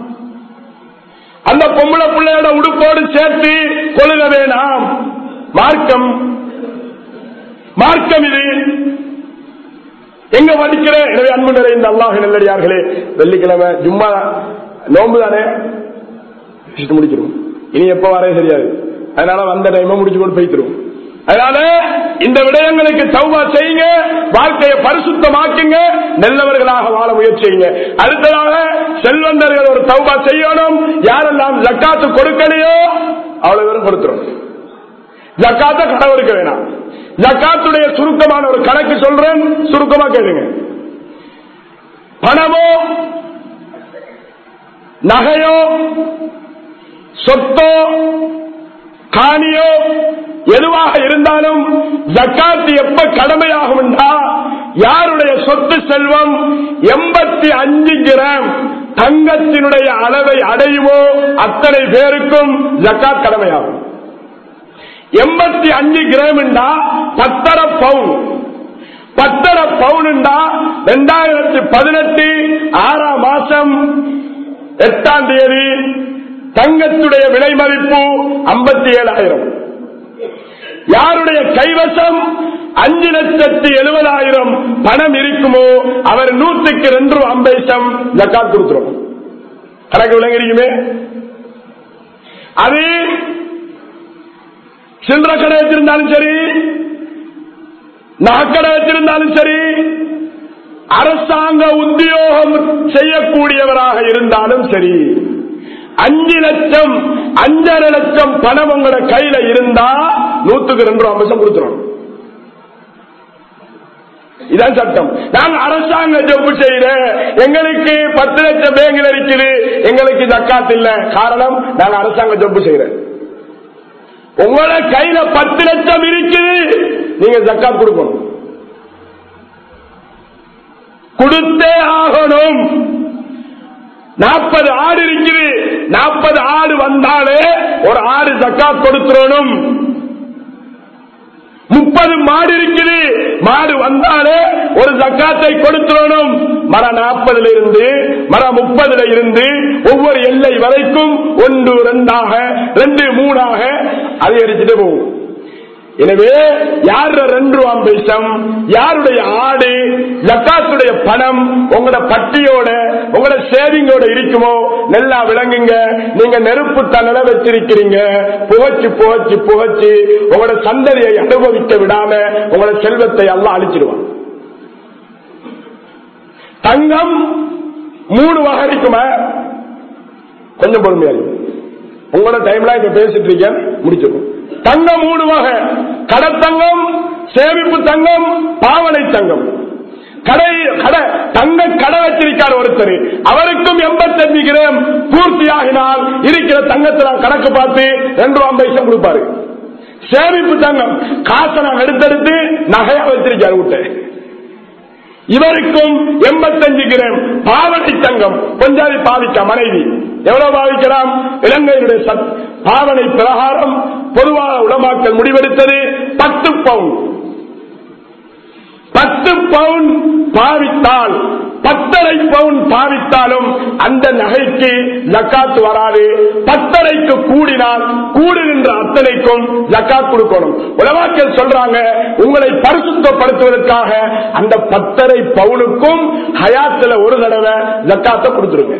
அந்த பொம்பளை பிள்ளையோட உடுப்போடு சேர்த்து கொழுக வேணாம் மார்க்கம் மார்க்கம் இது எங்க படிக்கிற எனவே அன்பு நிறைந்த அல்லாஹ் நல்லடியார்களே வெள்ளிக்கிழமை ஜும்மா நோம்பு தானே வச்சுட்டு முடிக்கிறோம் இனி எப்ப வரே தெரியாது அதனால வந்த டைம் முடிச்சு கொண்டு போய்த்திரும் அதனால இந்த விடயங்களுக்கு தௌபா செய்யுங்க வாழ்க்கையை பரிசுத்தமாக்குங்க நல்லவர்களாக வாழ முயற்சிங்க அடுத்ததாக செல்வந்தர்கள் ஒரு தௌபா செய்யணும் யாரெல்லாம் ஜக்காத்து கொடுக்கலையோ அவ்வளவு பேரும் கொடுத்துரும் ஜக்காத்த கடவுளுக்கு வேணாம் ஜக்காத்துடைய சுருக்கமான ஒரு கணக்கு சொல்றேன் சுருக்கமா கேளுங்க பணமோ நகையோ சொத்தோ காணியோ எதுவாக இருந்தாலும் ஜக்காத்து எப்ப கடமையாகும் என்றா யாருடைய சொத்து செல்வம் எண்பத்தி அஞ்சு கிராம் தங்கத்தினுடைய அளவை அடையுமோ அத்தனை பேருக்கும் ஜக்காத் கடமையாகும் எண்பத்தி அஞ்சு கிராம் என்றா பத்தரை பவுன் பத்தரை பவுனுண்டா ரெண்டாயிரத்தி பதினெட்டு ஆறாம் மாசம் எட்டாம் தேதி தங்கத்துடைய விலை மதிப்பு ஐம்பத்தி ஏழாயிரம் யாருடைய கைவசம் அஞ்சு லட்சத்தி எழுபதாயிரம் பணம் இருக்குமோ அவர் நூற்றுக்கு ரெண்டு அம்பைசம் ஜக்காத் கொடுத்துரும் கணக்கு விளங்குறீங்க அது சில்லற கடை வச்சிருந்தாலும் சரி நகைக்கடை வச்சிருந்தாலும் சரி அரசாங்க உத்தியோகம் செய்யக்கூடியவராக இருந்தாலும் சரி அஞ்சு லட்சம் அஞ்சரை லட்சம் பணம் உங்களோட கையில இருந்தா நூத்துக்கு ரெண்டு அம்சம் கொடுத்துரும் இதான் சட்டம் நாங்க அரசாங்க ஜப்பு செய்யற எங்களுக்கு பத்து லட்சம் பேங்கில் இருக்குது எங்களுக்கு ஜக்காத் இல்ல காரணம் நாங்க அரசாங்க ஜப்பு செய்யறோம் உங்களோட கையில பத்து லட்சம் இருக்குது நீங்க ஜக்காத் கொடுக்கணும் கொடுத்தே ஆகணும் நாற்பது ஆடு இருக்குது நாற்பது ஆடு வந்தாலே ஒரு ஆடு ஜக்காத் கொடுத்துடணும் முப்பது மாடு இருக்குது மாடு வந்தாலே ஒரு ஜக்காத்தை கொடுத்துடணும் மர நாற்பதுல இருந்து மர முப்பதுல இருந்து ஒவ்வொரு எல்லை வரைக்கும் ஒன்று ரெண்டாக ரெண்டு மூணாக அதிகரிச்சுட்டு போகும் எனவே யார ரெண்டு ரூபாய் பைசம் யாருடைய ஆடு ஜக்காத்துடைய பணம் உங்களோட பட்டியோட உங்களோட சேவிங்கோட இருக்குமோ நல்லா விளங்குங்க நீங்க நெருப்பு தன்னல வச்சிருக்கிறீங்க புகச்சு புகச்சு புகச்சு உங்களோட சந்ததியை அனுபவிக்க விடாம உங்களோட செல்வத்தை எல்லாம் அழிச்சிடுவான் தங்கம் மூணு வகை இருக்குமா கொஞ்சம் பொறுமையா இருக்கு உங்களோட டைம்ல இப்ப பேசிட்டு இருக்கேன் முடிச்சிடும் தங்கம் மூணு வகை கடத்தங்கம் சேமிப்பு தங்கம் பாவனை தங்கம் கடை கடை தங்க கடை வச்சிருக்கார் ஒருத்தர் அவருக்கும் எண்பத்தஞ்சு கிராம் பூர்த்தி ஆகினால் இருக்கிற தங்கத்தை நான் கணக்கு பார்த்து ரெண்டு ரூபாய் பைசா கொடுப்பாரு சேமிப்பு தங்கம் காசை நான் எடுத்தெடுத்து நகையா வச்சிருக்காரு விட்டு இவருக்கும் எண்பத்தஞ்சு கிராம் பாவனை தங்கம் கொஞ்சாதி பாவிக்க மனைவி எவ்வளவு பாவிக்கலாம் இலங்கையினுடைய சத்- பாவனை பிரகாரம் பொதுவாக உடமாக்கல் முடிவெடுத்தது பத்து பவுன் பத்து பவுன் பாவித்தால் பத்தரை பவுன் பாவித்தாலும் அந்த நகைக்கு ஜக்காத்து வராது பத்தரைக்கு கூடினால் கூடுகின்ற அத்தனைக்கும் ஜக்காத் கொடுக்கணும் உலமாக்கள் சொல்றாங்க உங்களை பரிசுத்தப்படுத்துவதற்காக அந்த பத்தரை பவுனுக்கும் ஹயாத்துல ஒரு தடவை ஜக்காத்தை கொடுத்துருங்க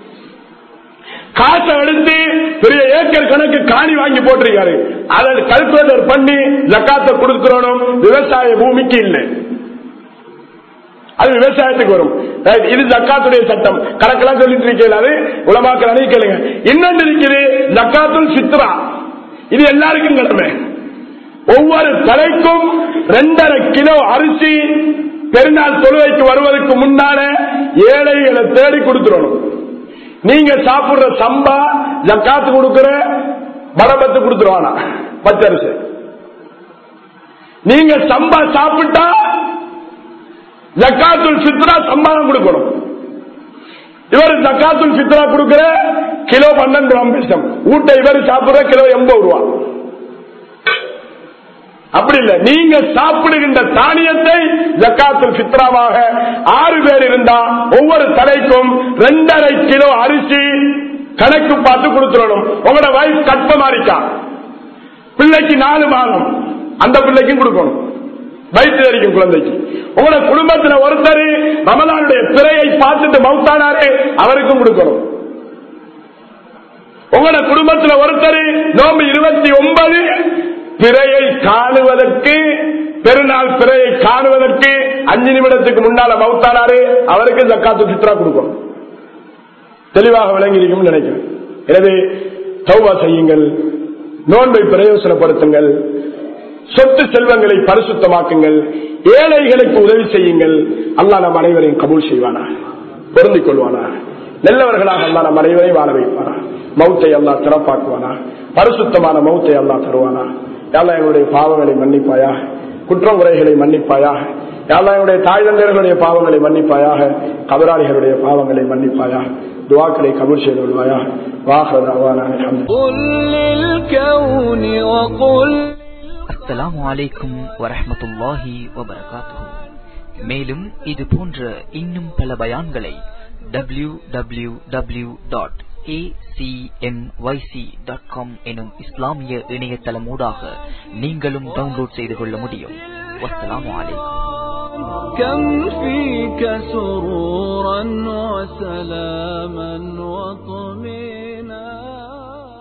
காசை எடுத்து பெரிய ஏக்கர் கணக்கு காணி வாங்கி போட்டிருக்காரு அதை கல்குலேட்டர் பண்ணி ஜக்காத்தை கொடுக்கிறோம் விவசாய பூமிக்கு இல்லை அது விவசாயத்துக்கு வரும் Right. இது ஜக்காத்துடைய சட்டம் கணக்கெல்லாம் சொல்லிட்டு இருக்கீங்க அது உலமாக்கள் அணிக்கலுங்க இன்னொன்று இருக்குது ஜக்காத்துல் சித்ரா இது எல்லாருக்கும் கடமை ஒவ்வொரு தலைக்கும் ரெண்டரை கிலோ அரிசி பெருநாள் தொழுகைக்கு வருவதற்கு முன்னால ஏழைகளை தேடி கொடுத்துடணும் நீங்க சாப்பிடுற சம்பா ஜக்காத்து கொடுக்கிற படபத்து கொடுத்துருவானா பச்சரிசி நீங்க சம்பா சாப்பிட்டா ஜக்காத்துல் ஃபித்ரா சம்பாதம் கொடுக்கணும் இவர் ஜக்காத்துல் ஃபித்ரா கொடுக்கிற கிலோ பன்னெண்டு ரூபாய் பிசம் ஊட்ட இவர் சாப்பிடுற கிலோ எண்பது ரூபா அப்படி இல்ல நீங்க சாப்பிடுகின்ற தானியத்தை ஜக்காத்துல் ஃபித்ராவாக ஆறு பேர் இருந்தா ஒவ்வொரு தலைக்கும் ரெண்டரை கிலோ அரிசி கணக்கு பார்த்து கொடுத்துடணும் உங்களோட வயசு கற்பமா இருக்கா பிள்ளைக்கு நாலு மாதம் அந்த பிள்ளைக்கும் கொடுக்கணும் வயிற்று அடிக்கும் குழந்தைக்கு உங்களோட குடும்பத்துல ஒருத்தர் ரமலானுடைய பிறையை பார்த்துட்டு மவுத்தானாரு அவருக்கும் கொடுக்கணும் உங்களோட குடும்பத்துல ஒருத்தர் நோம்பு இருபத்தி ஒன்பது பிறையை காணுவதற்கு பெருநாள் பிறையை காணுவதற்கு அஞ்சு நிமிடத்துக்கு முன்னால மவுத்தானாரு அவருக்கு ஜக்காத்து சித்ரா கொடுக்கணும் தெளிவாக விளங்கி இருக்கும்னு நினைக்கிறேன் எனவே தௌபா செய்யுங்கள் நோன்பை பிரயோசனப்படுத்துங்கள் சொத்து செல்வங்களை பரிசுத்தமாக்குங்கள் ஏழைகளுக்கு உதவி செய்யுங்கள் அல்லாஹ் நம் அனைவரையும் கபூல் செய்வானா பொருந்திக் கொள்வானா நல்லவர்களாக அல்லாஹ் நம் அனைவரையும் வாழ வைப்பானா மௌத்தை அல்லாஹ் சிறப்பாக்குவானா பரிசுத்தமான மௌத்தை அல்லாஹ் தருவானா யாழ்லா எங்களுடைய பாவங்களை மன்னிப்பாயா குற்றம் குறைகளை மன்னிப்பாயா யாழ்லா எங்களுடைய தாய் தந்தையர்களுடைய பாவங்களை மன்னிப்பாயாக கபராளிகளுடைய பாவங்களை மன்னிப்பாயா துவாக்களை கபூல் செய்து கொள்வாயா வாஹரவான قل للكون وقل அஸ்ஸலாமு அலைக்கும் வரஹ்மத்துல்லாஹி வபரகாத்துஹு மேலும் இது போன்ற இன்னும் பல பயான்களை W W W dot dot com எனும் இஸ்லாமிய இணையதளமூடாக நீங்களும் டவுன்லோட் செய்து கொள்ள முடியும் வஸ்ஸலாமு அலைக்கும் كم فيك سرورا وسلاما